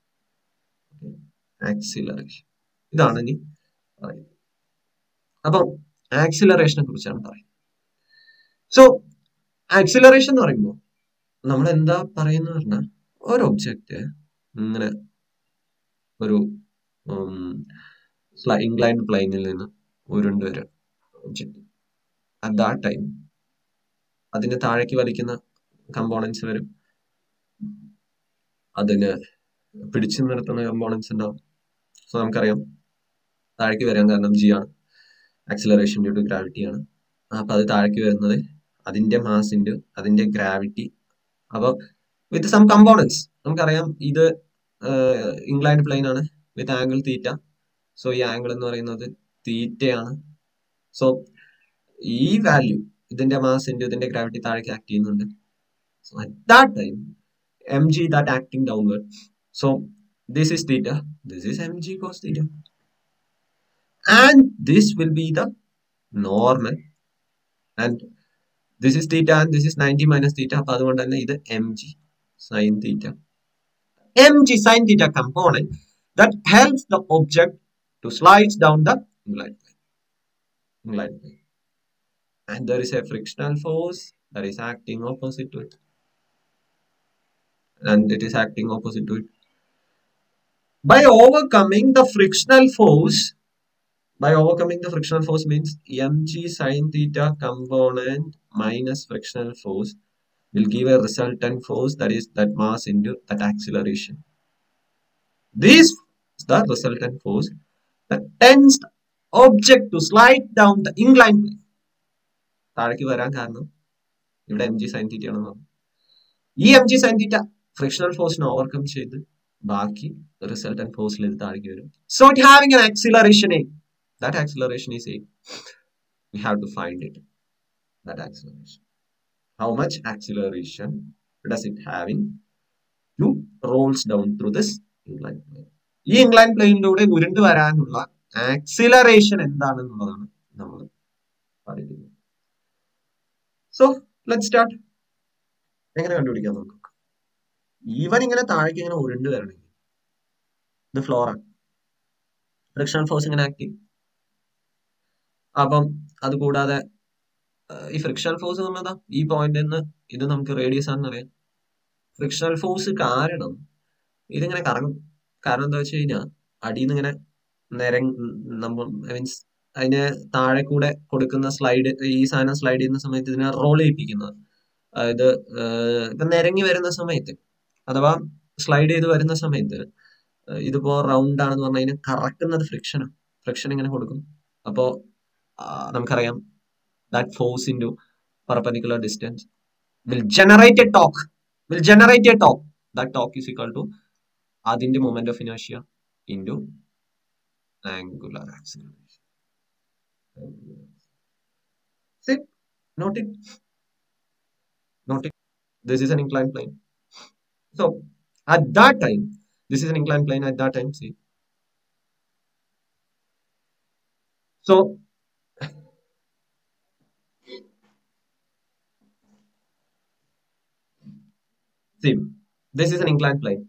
ആക്സിലറേഷൻ ഇതാണ് ഇനി പറയുന്നത് അപ്പം ആക്സിലറേഷനെ കുറിച്ചാണ് പറയുന്നത് സോ ആക്സിലറേഷൻ എന്ന് പറയുമ്പോൾ നമ്മൾ എന്താ പറയുന്ന പറഞ്ഞാൽ ഒരു ഒബ്ജക്റ്റ് ഇങ്ങനെ ഒരു ഇംഗ്ലൈൻഡ് പ്ലെയിനിൽ നിന്ന് ഉരുണ്ട് വരും ഒബ്ജക്റ്റ് അറ്റ് ദാറ്റ് ടൈം അതിന്റെ താഴേക്ക് വലിക്കുന്ന കമ്പോണൻസ് വരും അതിന് പിടിച്ചു നിർത്തുന്ന കമ്പോണൻസ് ഉണ്ടാവും സോ നമുക്കറിയാം താഴേക്ക് വരാൻ കാരണം ജി ആണ് ആക്സിലറേഷൻ ഡ്യൂ ടു ഗ്രാവിറ്റി ആണ് അപ്പൊ അത് താഴേക്ക് വരുന്നത് അതിന്റെ മാസിന്റെ അതിന്റെ ഗ്രാവിറ്റി അപ്പൊ വിത്ത് സം കമ്പോണൻസ് നമുക്കറിയാം ഇത് ഇംഗ്ലൈൻഡ് പ്ലെയിൻ ആണ് വിത്ത് ആംഗിൾ തീറ്റ സോ ഈ ആംഗിൾ എന്ന് പറയുന്നത് തീറ്റയാണ് സോ ഈ വാല്യൂ ഇതിന്റെ മാസ് ഇൻറ്റു ഇതിന്റെ ഗ്രാവിറ്റി താഴേക്ക് ആക്ട് ചെയ്യുന്നുണ്ട് so at that time m g that acting downward so this is theta this is m g cos theta and this will be the normal and this is theta and this is ninety minus theta അപ്പൊ അതുകൊണ്ട് തന്നെ ഇത് m G sine theta m G sine theta component that helps the object to slide down the inclined plane. Inclined plane. And there is a frictional force that is acting opposite to it. And it is acting opposite to it. By overcoming the frictional force, by overcoming the frictional force means mg sine theta component minus frictional force will give a resultant force that is that mass into that acceleration. This is the resultant force that tends object to slide down the incline plane താഴേക്ക് വരാൻ കാരണം ഇവിടെ M G sine theta ആണെന്ന് പറഞ്ഞു ഈ m G sine theta frictional ഫോഴ്സിനെ overcome ചെയ്ത് ബാക്കി റിസൾട്ടന്റ് ഫോഴ്സിൽ ഇത് താഴേക്ക് വരും so it having an acceleration a that acceleration is a we have to find it that acceleration how much acceleration does it having to rolls down through this inclined plane ഈ incline പ്ലെയിനിലൂടെ ഉരുണ്ട് വരാനുള്ള acceleration എന്താണെന്നുള്ളതാണ് നമ്മൾ പഠിക്കുന്നത് so let start എങ്ങനെ കണ്ടുപിടിക്കാം നമുക്ക് even ഇങ്ങനെ താഴേക്ക് ഇങ്ങനെ ഉരുണ്ട് വരണമെങ്കിൽ ഇത് ഫ്ലോറാണ് ഫ്രിക്ഷൻ ഫോഴ്സ് ഇങ്ങനെ ആക്ട് ചെയ്യും അപ്പം അത് കൂടാതെ ഈ ഫ്രിക്ഷൻ ഫോഴ്സ് എന്നുള്ളതാ ഈ പോയിന്റിൽ നിന്ന് ഇത് നമുക്ക് റേഡിയസ് ആണെന്ന് അറിയാം ഫ്രിക്ഷണൽ ഫോഴ്സ് കാരണം ഇതിങ്ങനെ കറങ്ങും കാരണം എന്താ വെച്ച് കഴിഞ്ഞാൽ അടിയിൽ നിന്ന് ഇങ്ങനെ നിര നമ്മൾ മീൻസ് അതിന് താഴെ കൂടെ കൊടുക്കുന്ന സ്ലൈഡ് ഈ സാധനം സ്ലൈഡ് ചെയ്യുന്ന സമയത്ത് ഇതിനെ റോൾ ചെയ്യിപ്പിക്കുന്നത് അതായത് ഇപ്പൊ നിരങ്ങി വരുന്ന സമയത്ത് അഥവാ സ്ലൈഡ് ചെയ്ത് വരുന്ന സമയത്ത് ഇതിപ്പോ റൗണ്ട് ആണെന്ന് പറഞ്ഞാൽ അതിന് കറക്കുന്നത് ഫ്രിക്ഷനാണ് ഫ്രിക്ഷൻ ഇങ്ങനെ കൊടുക്കും അപ്പോ നമുക്കറിയാം that force into perpendicular distance will generate a torque will generate a torque that torque is equal to അതിന്റെ മൊമെന്റ് ഓഫ് ഇനേഷ്യ into angular acceleration See, note it. Note it. This is an inclined plane. So, at that time, this is an inclined plane at that time, see. So, see, this is an inclined plane.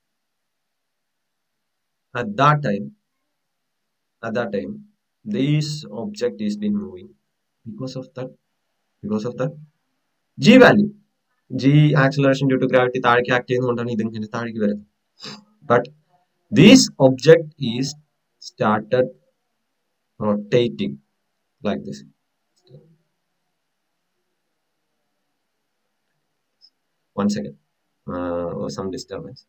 At that time, at that time, this object is been moving because of that, because of the g value. G acceleration due to gravity താഴേക്ക് ആക്ട് ചെയ്യുന്നതുകൊണ്ടാണ് ഇതിങ്ങനെ താഴേക്ക് വരുന്നത് but this object is started rotating like this one second some disturbance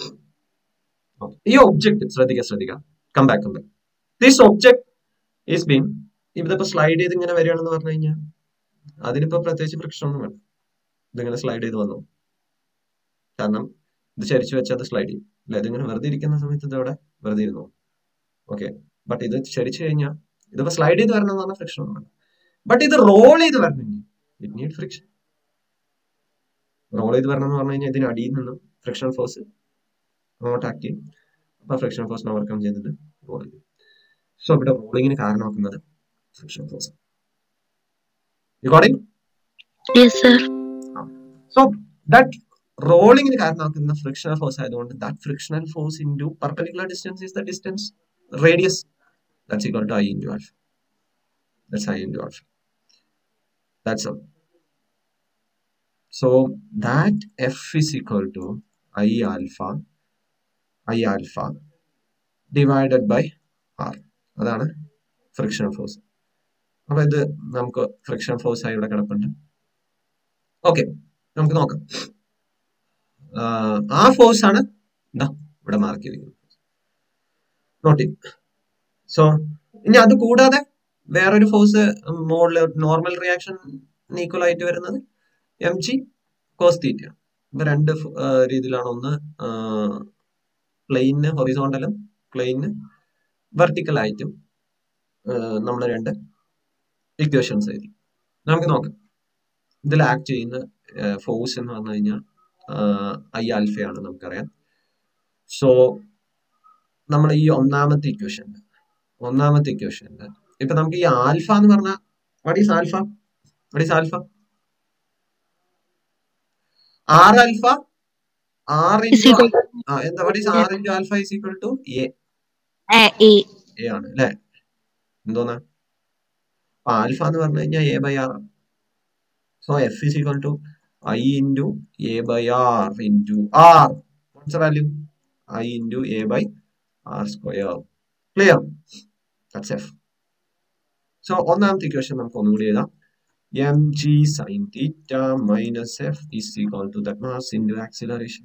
ഈ object ശ്രദ്ധിക്കുക ശ്രദ്ധിക്കുക come back come back this object is been ഇതിപ്പോ സ്ലൈഡ് ചെയ്ത് ഇങ്ങനെ വരികയാണെന്ന് പറഞ്ഞു കഴിഞ്ഞാൽ അതിനിപ്പോ പ്രത്യേകിച്ച് ഫ്രിക്ഷൻ ഒന്നും വേണ്ട ഇതിങ്ങനെ സ്ലൈഡ് ചെയ്ത് വന്നു കാരണം ഇത് ചരിച്ചു വെച്ചാൽ അത് സ്ലൈഡ് ചെയ്യും അല്ലെ ഇതിങ്ങനെ വെറുതെ ഇരിക്കുന്ന സമയത്ത് ഇത് അവിടെ വെറുതെ ഇരുന്നു ഓക്കെ ബട്ട് ഇത് ചരിച്ചു കഴിഞ്ഞാൽ ഇതിപ്പോ സ്ലൈഡ് ചെയ്ത് വരണം എന്ന് പറഞ്ഞാൽ ഫ്രിക്ഷൻ ഒന്നും വേണ്ട ബട്ട് ഇത് റോൾ ചെയ്ത് വരണമെങ്കിൽ ഇറ്റ് നീഡ് ഫ്രിക്ഷൻ റോൾ ചെയ്ത് വരണം എന്ന് പറഞ്ഞു കഴിഞ്ഞാൽ ഇതിന് അടിയിൽ നിന്നും ഫ്രിക്ഷൻ ഫോഴ്സ് അങ്ങോട്ട് ആക്ട് ചെയ്യും അപ്പൊ ഫ്രിക്ഷൻ ഫോഴ്സിനെ ഓവർകം ചെയ്തത് റോൾ ചെയ്യും സോ ഇവിടെ റോളിങ്ങിന് കാരണമാക്കുന്നത് friction force you got it Yes, sir. So that റോളിങ്ങിന് കാരണമാക്കുന്ന ഫ്രിക്ഷണൽ ഫോഴ്സ് ആയതുകൊണ്ട് that frictional force into perpendicular distance is the distance radius that's equal to I into alpha that's I into alpha that's all so that F is equal to I alpha I alpha divided by r അതാണ് friction force അപ്പൊ ഇത് നമുക്ക് friction force ആയി ഇവിടെ കിടപ്പുണ്ട് okay നമുക്ക് നോക്കാം ആ ഫോഴ്സ് ആണ് എന്താ ഇവിടെ മാർക്ക് ചെയ്തിരിക്കുന്നത് നോട്ടി സോ ഇനി അത് കൂടാതെ വേറൊരു ഫോഴ്സ് മോളില് നോർമൽ റിയാക്ഷൻ ഈക്വൽ ആയിട്ട് വരുന്നത് എം ജി കോസ്തീറ്റ ഇപ്പൊ രണ്ട് രീതിയിലാണ് ഒന്ന് പ്ലെയിന് ഹൊറിസോണ്ടലും പ്ലെയിന് വെർട്ടിക്കൽ ആയിട്ടും നമ്മൾ രണ്ട് ഇക്വേഷൻസ് എഴുതി നമുക്ക് നോക്കാം ഇതിൽ ആക്ട് ചെയ്യുന്ന ഫോഴ്സ് എന്ന് പറഞ്ഞു കഴിഞ്ഞാൽ ഐ ആൽഫയാണ് നമുക്കറിയാം സോ നമ്മൾ ഈ ഒന്നാമത്തെ ഇക്വേഷനിൽ ഒന്നാമത്തെ ഇക്വേഷനിൽ ഇപ്പൊ നമുക്ക് ഈ ആൽഫ എന്ന് പറഞ്ഞാൽ what is alpha what is alpha R alpha R Is into equal എന്താ what is R into alpha is equal to A A. A. A ആണ് അല്ലെ എന്തോന്നാ അപ്പൊ ആൽഫ എന്ന് പറഞ്ഞു കഴിഞ്ഞാൽ എ ബൈ ആർ ആണ് so F is equal to I into A by R into R what's value I into A by R square clear that's F so ഒന്നാമത്തെ equation നമുക്ക് ഒന്നുകൂടി എഴുതാം M G sine theta minus F is equal to the mass into acceleration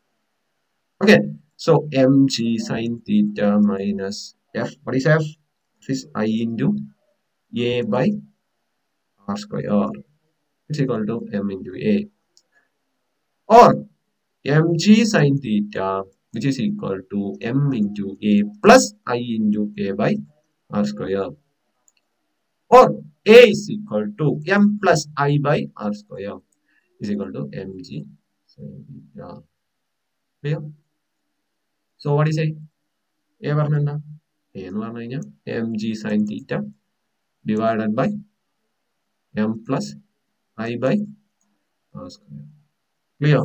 okay so M G sine theta minus F what is f is i into a by r square is equal to m into a or mg sin theta which is equal to m into a plus i into a by r square or a is equal to m plus i by r square is equal to mg sin theta clear so what is a a പറഞ്ഞ എന്താ a എന്ന് പറഞ്ഞു കഴിഞ്ഞാൽ M G sine theta divided by M plus I by R square clear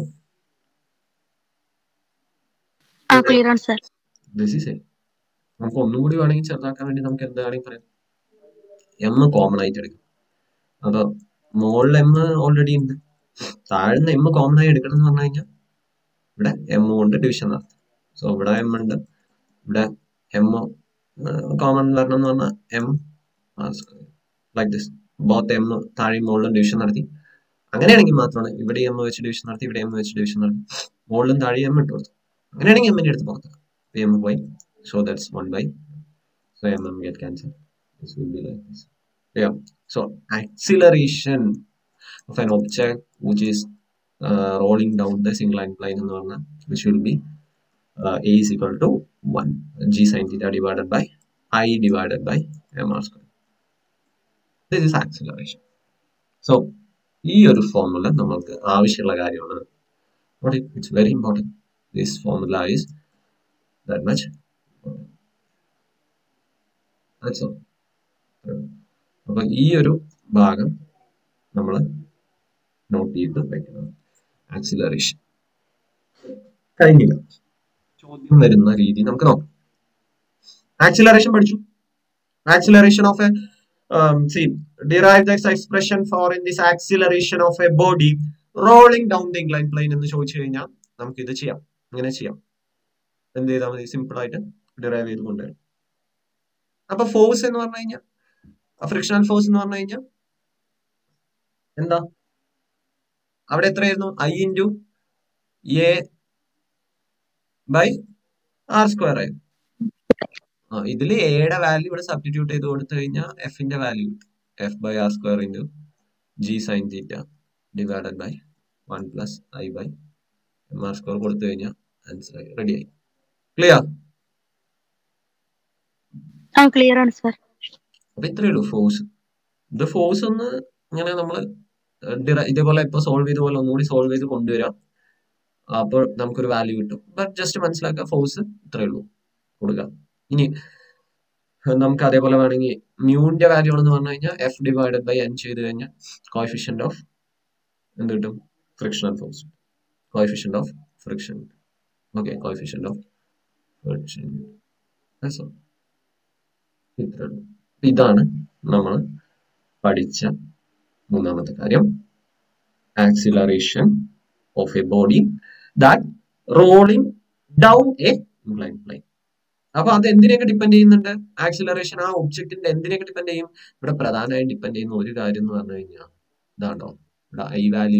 ആ clear ആണ് sir this is A നമുക്ക് ഒന്നും കൂടി വേണമെങ്കിൽ ചെറുതാക്കാൻ വേണ്ടി നമുക്ക് എന്താ വേണമെങ്കിൽ പറയാം എം കോമൺ ആയിട്ട് എടുക്കും അപ്പൊ മുകളിൽ എം ഓൾറെഡി ഉണ്ട് താഴ്ന്ന എം കോമൺ ആയി എടുക്കണം എന്ന് പറഞ്ഞു കഴിഞ്ഞാൽ ഇവിടെ എം കൊണ്ട് ഡിവിഷൻ നടത്തും സോ ഇവിടെ എം ഉണ്ട് ഇവിടെ എം കോമൺ വരണം എന്ന് പറഞ്ഞാൽ M R square like this both M താഴെയും മുകളിലും ഡിവിഷൻ നടത്തി അങ്ങനെയാണെങ്കിൽ മാത്രമാണ് ഇവിടെ എം വെച്ച് ഡിവിഷൻ നടത്തി ഇവിടെ എം വെച്ച് ഡിവിഷൻ നടത്തി മുകളിലും താഴെയും എം ഇട്ട് കൊടുത്തു അങ്ങനെയാണെങ്കിൽ എമ്മിന്റെ അടുത്ത് പുറത്താക്കാം എം പോയി so that's 1 by so mm get cancelled this will be like this yeah so acceleration of an object which is uh, rolling down the single line plane എന്ന് പറഞ്ഞാൽ which will be uh, a is equal to 1 g sin theta divided by i divided by mr square this is acceleration so ഈ ഒരു formula നമ്മൾക്ക് ആവശ്യമുള്ള കാര്യമാണ് it's very important this formula is that much അപ്പൊ ഈ ഒരു ഭാഗം നമ്മൾ നോട്ട് ചെയ്ത് വെക്കണം ആക്സിലറേഷൻ കഴിഞ്ഞില്ല ചോദ്യം വരുന്ന രീതി നമുക്ക് നോക്കാം ആക്സിലറേഷൻ പഠിച്ചു acceleration of a C derive the expression for in this acceleration of a body rolling down the incline plane എന്ന് ചോദിച്ചു കഴിഞ്ഞാൽ നമുക്ക് ഇത് ചെയ്യാം ഇങ്ങനെ ചെയ്യാം എന്ത് ചെയ്താൽ മതി സിമ്പിൾ ആയിട്ട് ഡിറൈവ് ചെയ്ത് കൊണ്ടുവരും അപ്പൊ ഫോഴ്സ് എന്ന് പറഞ്ഞു കഴിഞ്ഞാൽ ഫ്രിക്ഷണൽ ഫോഴ്സ് എന്ന് പറഞ്ഞു കഴിഞ്ഞാൽ എന്താ അവിടെ എത്രയായിരുന്നു I into A by R square ആയിരുന്നു ആ ഇതിൽ എയുടെ വാല്യൂ ഇവിടെ സബ്സ്റ്റിറ്റ്യൂട്ട് ചെയ്ത് കൊടുത്തു കഴിഞ്ഞാൽ എഫിന്റെ വാല്യൂ കിട്ടും F by R square into G sine theta divided by one plus I by M R square കൊടുത്തു കഴിഞ്ഞാൽ ആൻസർ ആയി റെഡി ആയി ക്ലിയർ ആ ക്ലിയർ ആണ് സർ അപ്പൊ ഇത്രയേ ഉള്ളൂ ഫോഴ്സ് ഇത് ഫോഴ്സ് ഒന്ന് ഇങ്ങനെ നമ്മൾ ഇതേപോലെ ഇപ്പൊ സോൾവ് ചെയ്ത പോലെ ഒന്നുകൂടി സോൾവ് ചെയ്ത് കൊണ്ടുവരാം അപ്പോൾ നമുക്കൊരു വാല്യൂ കിട്ടും ബട്ട് ജസ്റ്റ് മനസ്സിലാക്കുക ഫോഴ്സ് ഇത്രയേ ഉള്ളൂ കൊടുക്കാം ഇനി നമുക്ക് അതേപോലെ വേണമെങ്കിൽ മ്യൂവിന്റെ വാല്യൂ ആണെന്ന് പറഞ്ഞു കഴിഞ്ഞാൽ എഫ് ഡിവൈഡഡ് ബൈ എൻ ചെയ്ത് കഴിഞ്ഞാൽ കോഫിഷ്യന്റ് ഓഫ് എന്ത് കിട്ടും frictional force coefficient of friction okay coefficient of friction ഇത്രേ ഉള്ളൂ ഇതാണ് നമ്മൾ പഠിച്ച മൂന്നാമത്തെ കാര്യം acceleration of a body that rolling down a incline plane അപ്പൊ അത് എന്തിനെയൊക്കെ ഡിപ്പെൻഡ് ചെയ്യുന്നുണ്ട് ആക്സിലറേഷൻ ആ ഒബ്ജക്റ്റിന്റെ എന്തിനെയൊക്കെ ഡിപ്പെൻഡ് ചെയ്യും ഇവിടെ പ്രധാനമായും ഡിപ്പെൻഡ് ചെയ്യുന്ന ഒരു കാര്യം എന്ന് പറഞ്ഞു കഴിഞ്ഞാൽ ഇതാണ്ടോ ഇവിടെ ഐ വാല്യൂ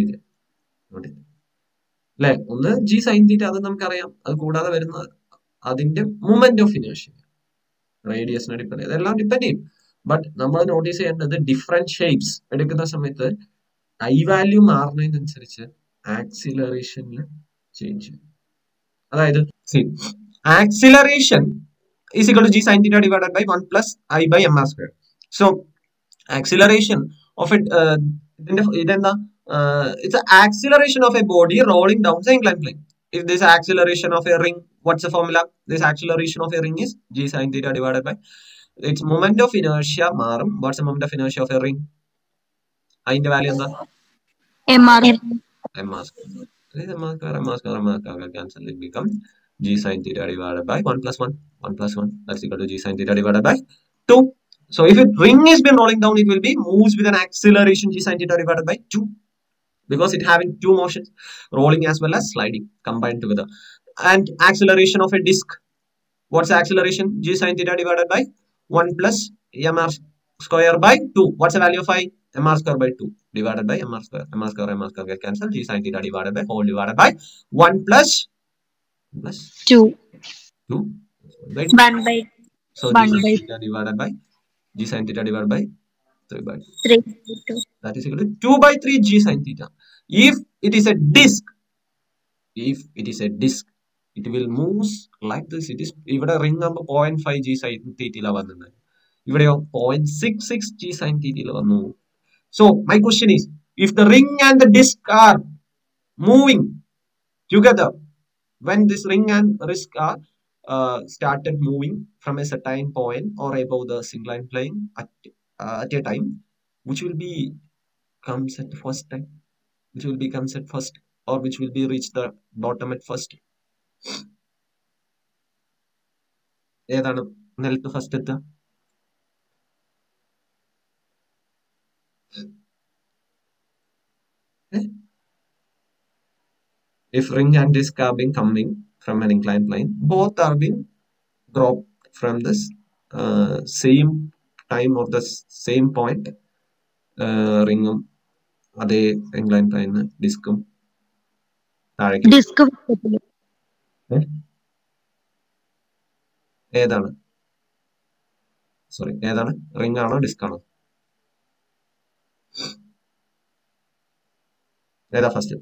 അല്ലെ ഒന്ന് ജി സൈൻ തീറ്റ അത് നമുക്കറിയാം അത് കൂടാതെ വരുന്ന അതിന്റെ മൂമെന്റ് ഓഫ് ഇനേഷ്യ റേഡിയസിനെ ഡിപ്പെൻഡ് ചെയ്യും ഇതെല്ലാം ഡിപ്പെൻഡ് ചെയ്യും ബട്ട് നമ്മൾ നോട്ടീസ് ചെയ്യേണ്ടത് ഡിഫറെന്റ് ഷേപ്സ് എടുക്കുന്ന സമയത്ത് ഐ വാല്യൂ മാറുന്നതിനനുസരിച്ച് ആക്സിലറേഷനിൽ ചേഞ്ച് ചെയ്യും അതായത് acceleration is equal to G sine theta divided by one plus I by M R square so acceleration of ഇതിന്റെ ഇതെന്താ it's acceleration of a body rolling down the incline plane if this acceleration of a ring what's the formula this acceleration of a ring is g sin theta divided by its moment of inertia മാറും what's the moment of inertia of a ring അതിന്റെ value എന്താ M R m r square this m r square m r square m r square cancel it become g sin theta divided by 1 plus 1 1 plus 1 that's equal to g sin theta divided by 2 so if it ring is been rolling down it will be moves with an acceleration g sin theta divided by 2 because it having two motions rolling as well as sliding combined together and acceleration of a disk what's the acceleration g sin theta divided by 1 plus mr square by 2 what's the value of i mr square by 2 divided by mr square mr square mr square get cancelled g sin theta divided by whole divided by 1 plus plus two 2 by one by so One g sin by- theta divided by g sin theta divided by 3 by 2 Three by two. that is equal to 2 by 3 g sin theta if it is a disk if it is a disk it will moves like this it is ഇവിടെ ring ആകുമ്പോൾ point five G sine തീറ്റയിലാണ് വന്നത് ഇവിടെയോ point six six G sine തീറ്റയിൽ വന്നു so my question is if the ring and the disc are moving together when this ring and disk are uh, started moving from a certain point or above the inclined plane at, uh, at a time which will be comes at first time which will be comes at first or which will be reach the bottom at first ഏതാണ് നിലത്ത് first എത്തുക if ring and disk are being coming from an inclined plane both are being dropped from this uh, same time or the s- same point uh, റിങ്ങും അതേ inclined plane ഡിസ്കും താഴേക്ക് Disk പറ്റത്തില്ല. ഏ? ഏതാണ് sorry ഏതാണ് ring ആണോ disc ആണോ ഏതാ first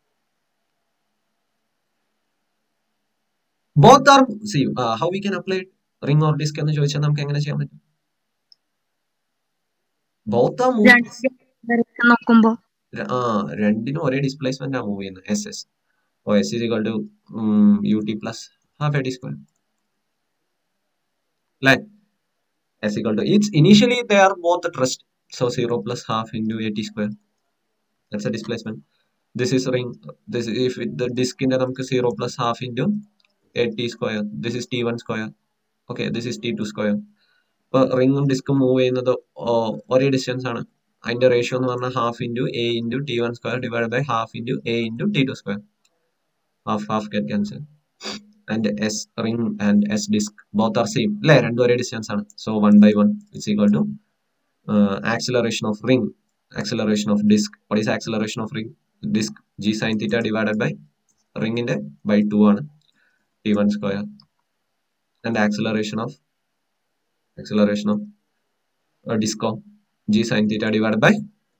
both are see how we can apply ring or disc എന്ന് ചോദിച്ചാൽ നമുക്ക് എങ്ങനെ ചെയ്യാൻ പറ്റും ബോത്ത് ആർ മൂവ് രണ്ട് direction നോക്കുമ്പോ ആ രണ്ടിനും ഒരേ ഡിസ്പ്ലേസ്മെന്റ് ആ മൂവ് ചെയ്യുന്നത് S S oh S is equal to U T plus half A T square അല്ലേ S equal to it's initially they are both at rest so 0 plus half into a t square that's a displacement this is ring this if it, the disk in നമുക്ക് 0 plus half into a t square this is t1 square okay this is t2 square ഇപ്പൊ റിങ്ങും ഡിസ്കും move ചെയ്യുന്നത് ഓ- ഒരേ distance ആണ് അതിന്റെ ratio എന്ന് പറഞ്ഞാൽ half into A into T one square divide by half into A into T two square half half get cancel and S ring and S disc both are same അല്ലേ രണ്ടും ഒരേ distance ആണ് so one by one it's equal to acceleration of ring acceleration of disc what is acceleration of ring disc G sine theta divided by റിംഗിന്റെ by two ആണ് T one square and acceleration of acceleration of a disco g sin theta divided by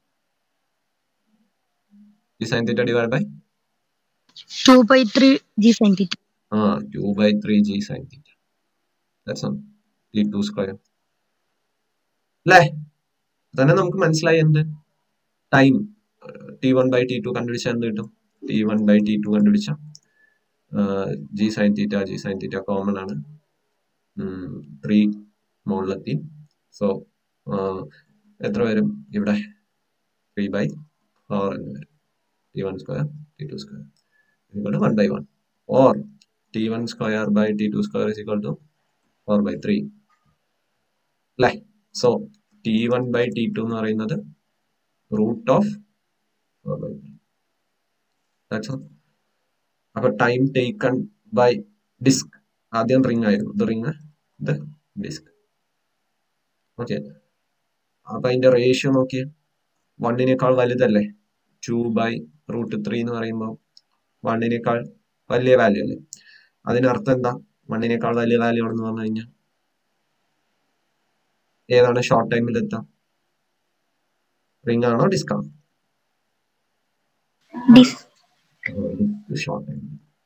g sin theta divided by two by three G sine theta uh, 2 by 3 g sin theta that's all t2 square അല്ലേ തന്നെ നമുക്ക് മനസ്സിലായി എന്ത് time T one by T two കണ്ടുപിടിച്ച എന്ത് കിട്ടും T one by T two കണ്ടുപിടിച്ച G sine theta G sine theta common ആണ് ത്രീ മുകളിലെത്തി സോ എത്ര വരും ഇവിടെ ത്രീ ബൈ ഫോർ എന്ന് വരും T one square T two square equal to 1 by 1 or t1 square by t2 square is equal to 4 by 3 അല്ലേ so T one by T two എന്ന് പറയുന്നത് root of four by three that's all അപ്പൊ time taken by disc ആദ്യം ring ആയിരുന്നു ഇത് ring ഇത് disk okay അപ്പൊ അതിന്റെ റേഷ്യോ നോക്കിയേ വണ്ണിനേക്കാൾ വലുതല്ലേ ടു ബൈ റൂട്ട് ത്രീ എന്ന് പറയുമ്പോൾ വണ്ണിനേക്കാൾ വലിയ വാല്യൂ അല്ലേ അതിനർത്ഥം എന്താ വണ്ണിനേക്കാൾ വലിയ വാല്യൂ ആണെന്ന് പറഞ്ഞു കഴിഞ്ഞാൽ ഏതാണ് ഷോർട്ട് ടൈമിൽ എത്താം റിംഗ് ആണോ ഡിസ്ക് ആണോ disc short time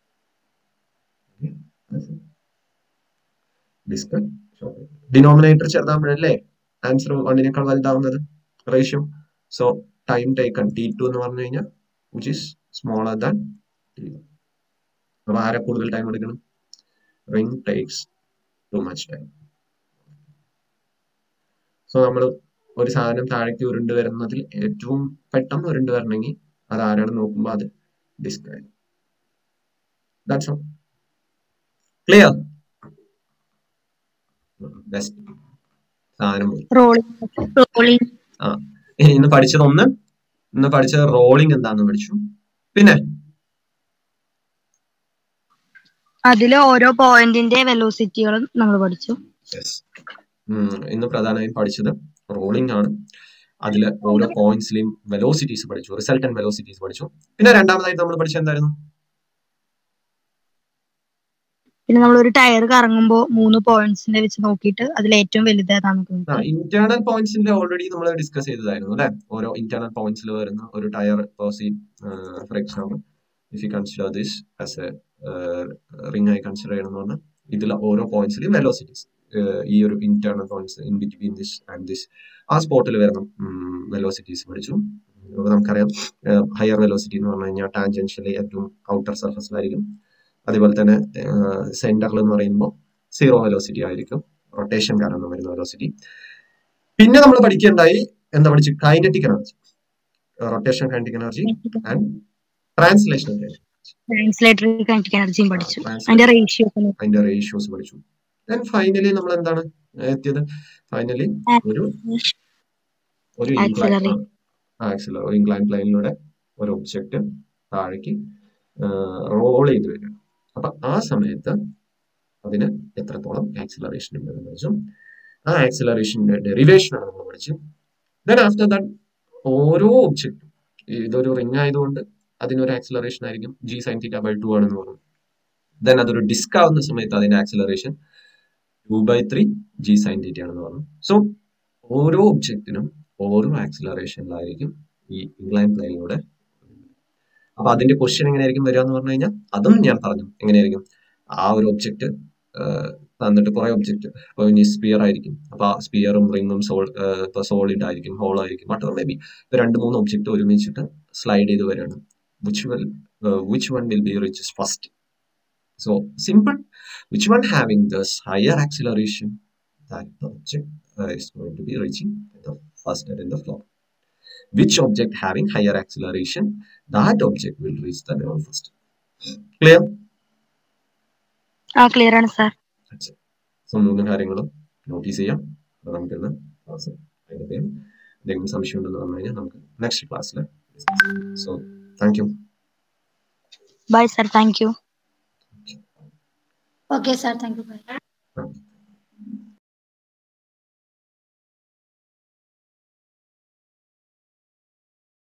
disc short time denominator ചെറുതാകുമ്പോഴല്ലേ ആൻസർ വണ്ണിനേക്കാൾ വലുതാവുന്നത് ratio so time taken T two എന്ന് പറഞ്ഞു കഴിഞ്ഞാൽ which is smaller than T one അപ്പൊ ആരെ കൂടുതൽ ടൈം എടുക്കണം ring takes too much time so നമ്മൾ ഒരു സാധനം താഴേക്ക് ഉരുണ്ട് വരുന്നതിൽ ഏറ്റവും പെട്ടെന്ന് ഉരുണ്ട് വരണമെങ്കിൽ അത് ആരാണ് നോക്കുമ്പോൾ അത് ഡിസ്ക് ആയി ദാറ്റ്സ് ഓൾ ക്ലിയർ ബെസ്റ്റ് സാധനം പോയി റോളിംഗ് റോളിംഗ് ആ ഇനി ഇന്ന് പഠിച്ചത് ഒന്ന് ഇന്ന് പഠിച്ചത് റോളിംഗ് എന്താന്ന് പഠിച്ചു പിന്നെ അതില് ഓരോ പോയിന്റിന്റെ വെലോസിറ്റികളും നമ്മൾ പഠിച്ചു Yes. ഉം, ഇന്ന് പ്രധാനമായും പഠിച്ചത് റോളിംഗ് ആണ് അതിൽ ഓരോ പോയിന്റ്സിലെയും വെലോസിറ്റീസ് പഠിച്ചു റിസൾട്ടന്റ് വെലോസിറ്റീസ് പഠിച്ചു പിന്നെ രണ്ടാമതായിട്ട് നമ്മൾ പഠിച്ചത് എന്തായിരുന്നു പിന്നെ നമ്മൾ ഒരു ടയർ കറങ്ങുമ്പോൾ മൂന്ന് പോയിന്റ്സിന്റെ വെച്ച് നോക്കിയിട്ട് അതിൽ ഏറ്റവും വലുത് ഏതാണെന്ന് ആ നോക്കുക ഇന്റേണൽ പോയിന്റ്സിന്റെ ഓൾറെഡി നമ്മൾ ഡിസ്കസ് ചെയ്തതായിരുന്നു അല്ലെ ഓരോ ഇന്റേണൽ പോയിന്റ്സിൽ വരുന്ന ഒരു ടയർ പോസി for example if you consider this as a ring ആയി കൺസിഡർ ചെയ്യണമെന്ന് പറഞ്ഞാൽ ഇതിൽ ഓരോ പോയിന്റ്സിലും വെലോസിറ്റീസ് ഈ ഒരു internal points in between this and this ആ സ്പോട്ടിൽ വരുന്ന വെലോസിറ്റീസ് പഠിച്ചു അപ്പൊ നമുക്കറിയാം ഹയർ വെലോസിറ്റി എന്ന് പറഞ്ഞു കഴിഞ്ഞാൽ ടാൻജൻഷ്യലി ഏറ്റവും ഔട്ടർ സർഫസിലായിരിക്കും അതേപോലെ തന്നെ സെന്ററിൽ എന്ന് പറയുമ്പോൾ സീറോ വെലോസിറ്റി ആയിരിക്കും റൊട്ടേഷൻ കാരണം വരുന്ന വെലോസിറ്റി പിന്നെ നമ്മൾ പഠിക്കേണ്ടായി എന്താ പഠിച്ചു kinetic energy rotation kinetic energy and translation translatory kinetic എനർജിയും പഠിച്ചു അതിന്റെ റേഷ്യോ ഒക്കെ നോക്കി. അതിന്റെ റേഷ്യോസ് പഠിച്ചു ദെൻ ഫൈനലി നമ്മൾ എന്താണ് എത്തിയത് ഫൈനലി ഒരു ഒരു Axillary. ആക്സിലർ ഒരു ഇൻക്ലൈൻ പ്ലെയിനിലൂടെ ഒരു ഒബ്ജക്റ്റ് താഴേക്ക് റോൾ ചെയ്ത് വരിക അപ്പൊ ആ സമയത്ത് അതിന് എത്രത്തോളം ആക്സിലറേഷൻ ഉണ്ടെന്ന് പഠിച്ചു ആ ആക്സിലറേഷന്റെ ഡെറിവേഷൻ ആണ് നമ്മൾ പഠിച്ചു ദെൻ ആഫ്റ്റർ ദാറ്റ് ഓരോ ഒബ്ജക്റ്റും ഇതൊരു റിംഗ് ആയതുകൊണ്ട് അതിനൊരു ആക്സിലറേഷൻ ആയിരിക്കും G sine theta by two ആണെന്ന് പറഞ്ഞു ദെൻ അതൊരു ഡിസ്ക് ആവുന്ന സമയത്ത് അതിന്റെ acceleration two by three G sine theta ആണെന്ന് പറഞ്ഞു സോ ഓരോ ഒബ്ജക്റ്റിനും ഓരോ ആക്സിലറേഷനിലായിരിക്കും ഈ ഇൻക്ലൈൻ പ്ലെയിനിലൂടെ അപ്പൊ അതിന്റെ ക്വസ്റ്റ്യൻ എങ്ങനെയായിരിക്കും വരിക എന്ന് പറഞ്ഞു കഴിഞ്ഞാൽ അതും ഞാൻ പറഞ്ഞു എങ്ങനെയായിരിക്കും ആ ഒരു ഒബ്ജക്റ്റ് തന്നിട്ട് കുറെ ഒബ്ജക്റ്റ് ഇപ്പൊ ഇനി സ്പിയർ ആയിരിക്കും അപ്പൊ ആ സ്പിയറും റിങ്ങും സോൾ ഇപ്പൊ സോളിഡ് ആയിരിക്കും ഹോൾ ആയിരിക്കും വട്ട് മേ ബി ഇപ്പൊ രണ്ട് മൂന്ന് ഒബ്ജക്റ്റ് ഒരുമിച്ചിട്ട് സ്ലൈഡ് ചെയ്ത് വരികയാണ് which will which one will be reach first so simple which one having thus higher acceleration that the object uh, is going to be reaching the first in the floor. Which object having higher acceleration, that object will reach the level first. Clear? ആ clear ആണ് sir That's it. So മൂന്ന് കാര്യങ്ങളും notice ചെയ്യാം അത് നമുക്ക് ഇന്ന് class അതിന്റെ പേര് എന്തെങ്കിലും സംശയം ഉണ്ടെന്ന് പറഞ്ഞു കഴിഞ്ഞാൽ നമുക്ക് നെക്സ്റ്റ് ക്ലാസ്സിൽ so thank you bye sir thank you Okay, sir. Thank you. Bye. Thank U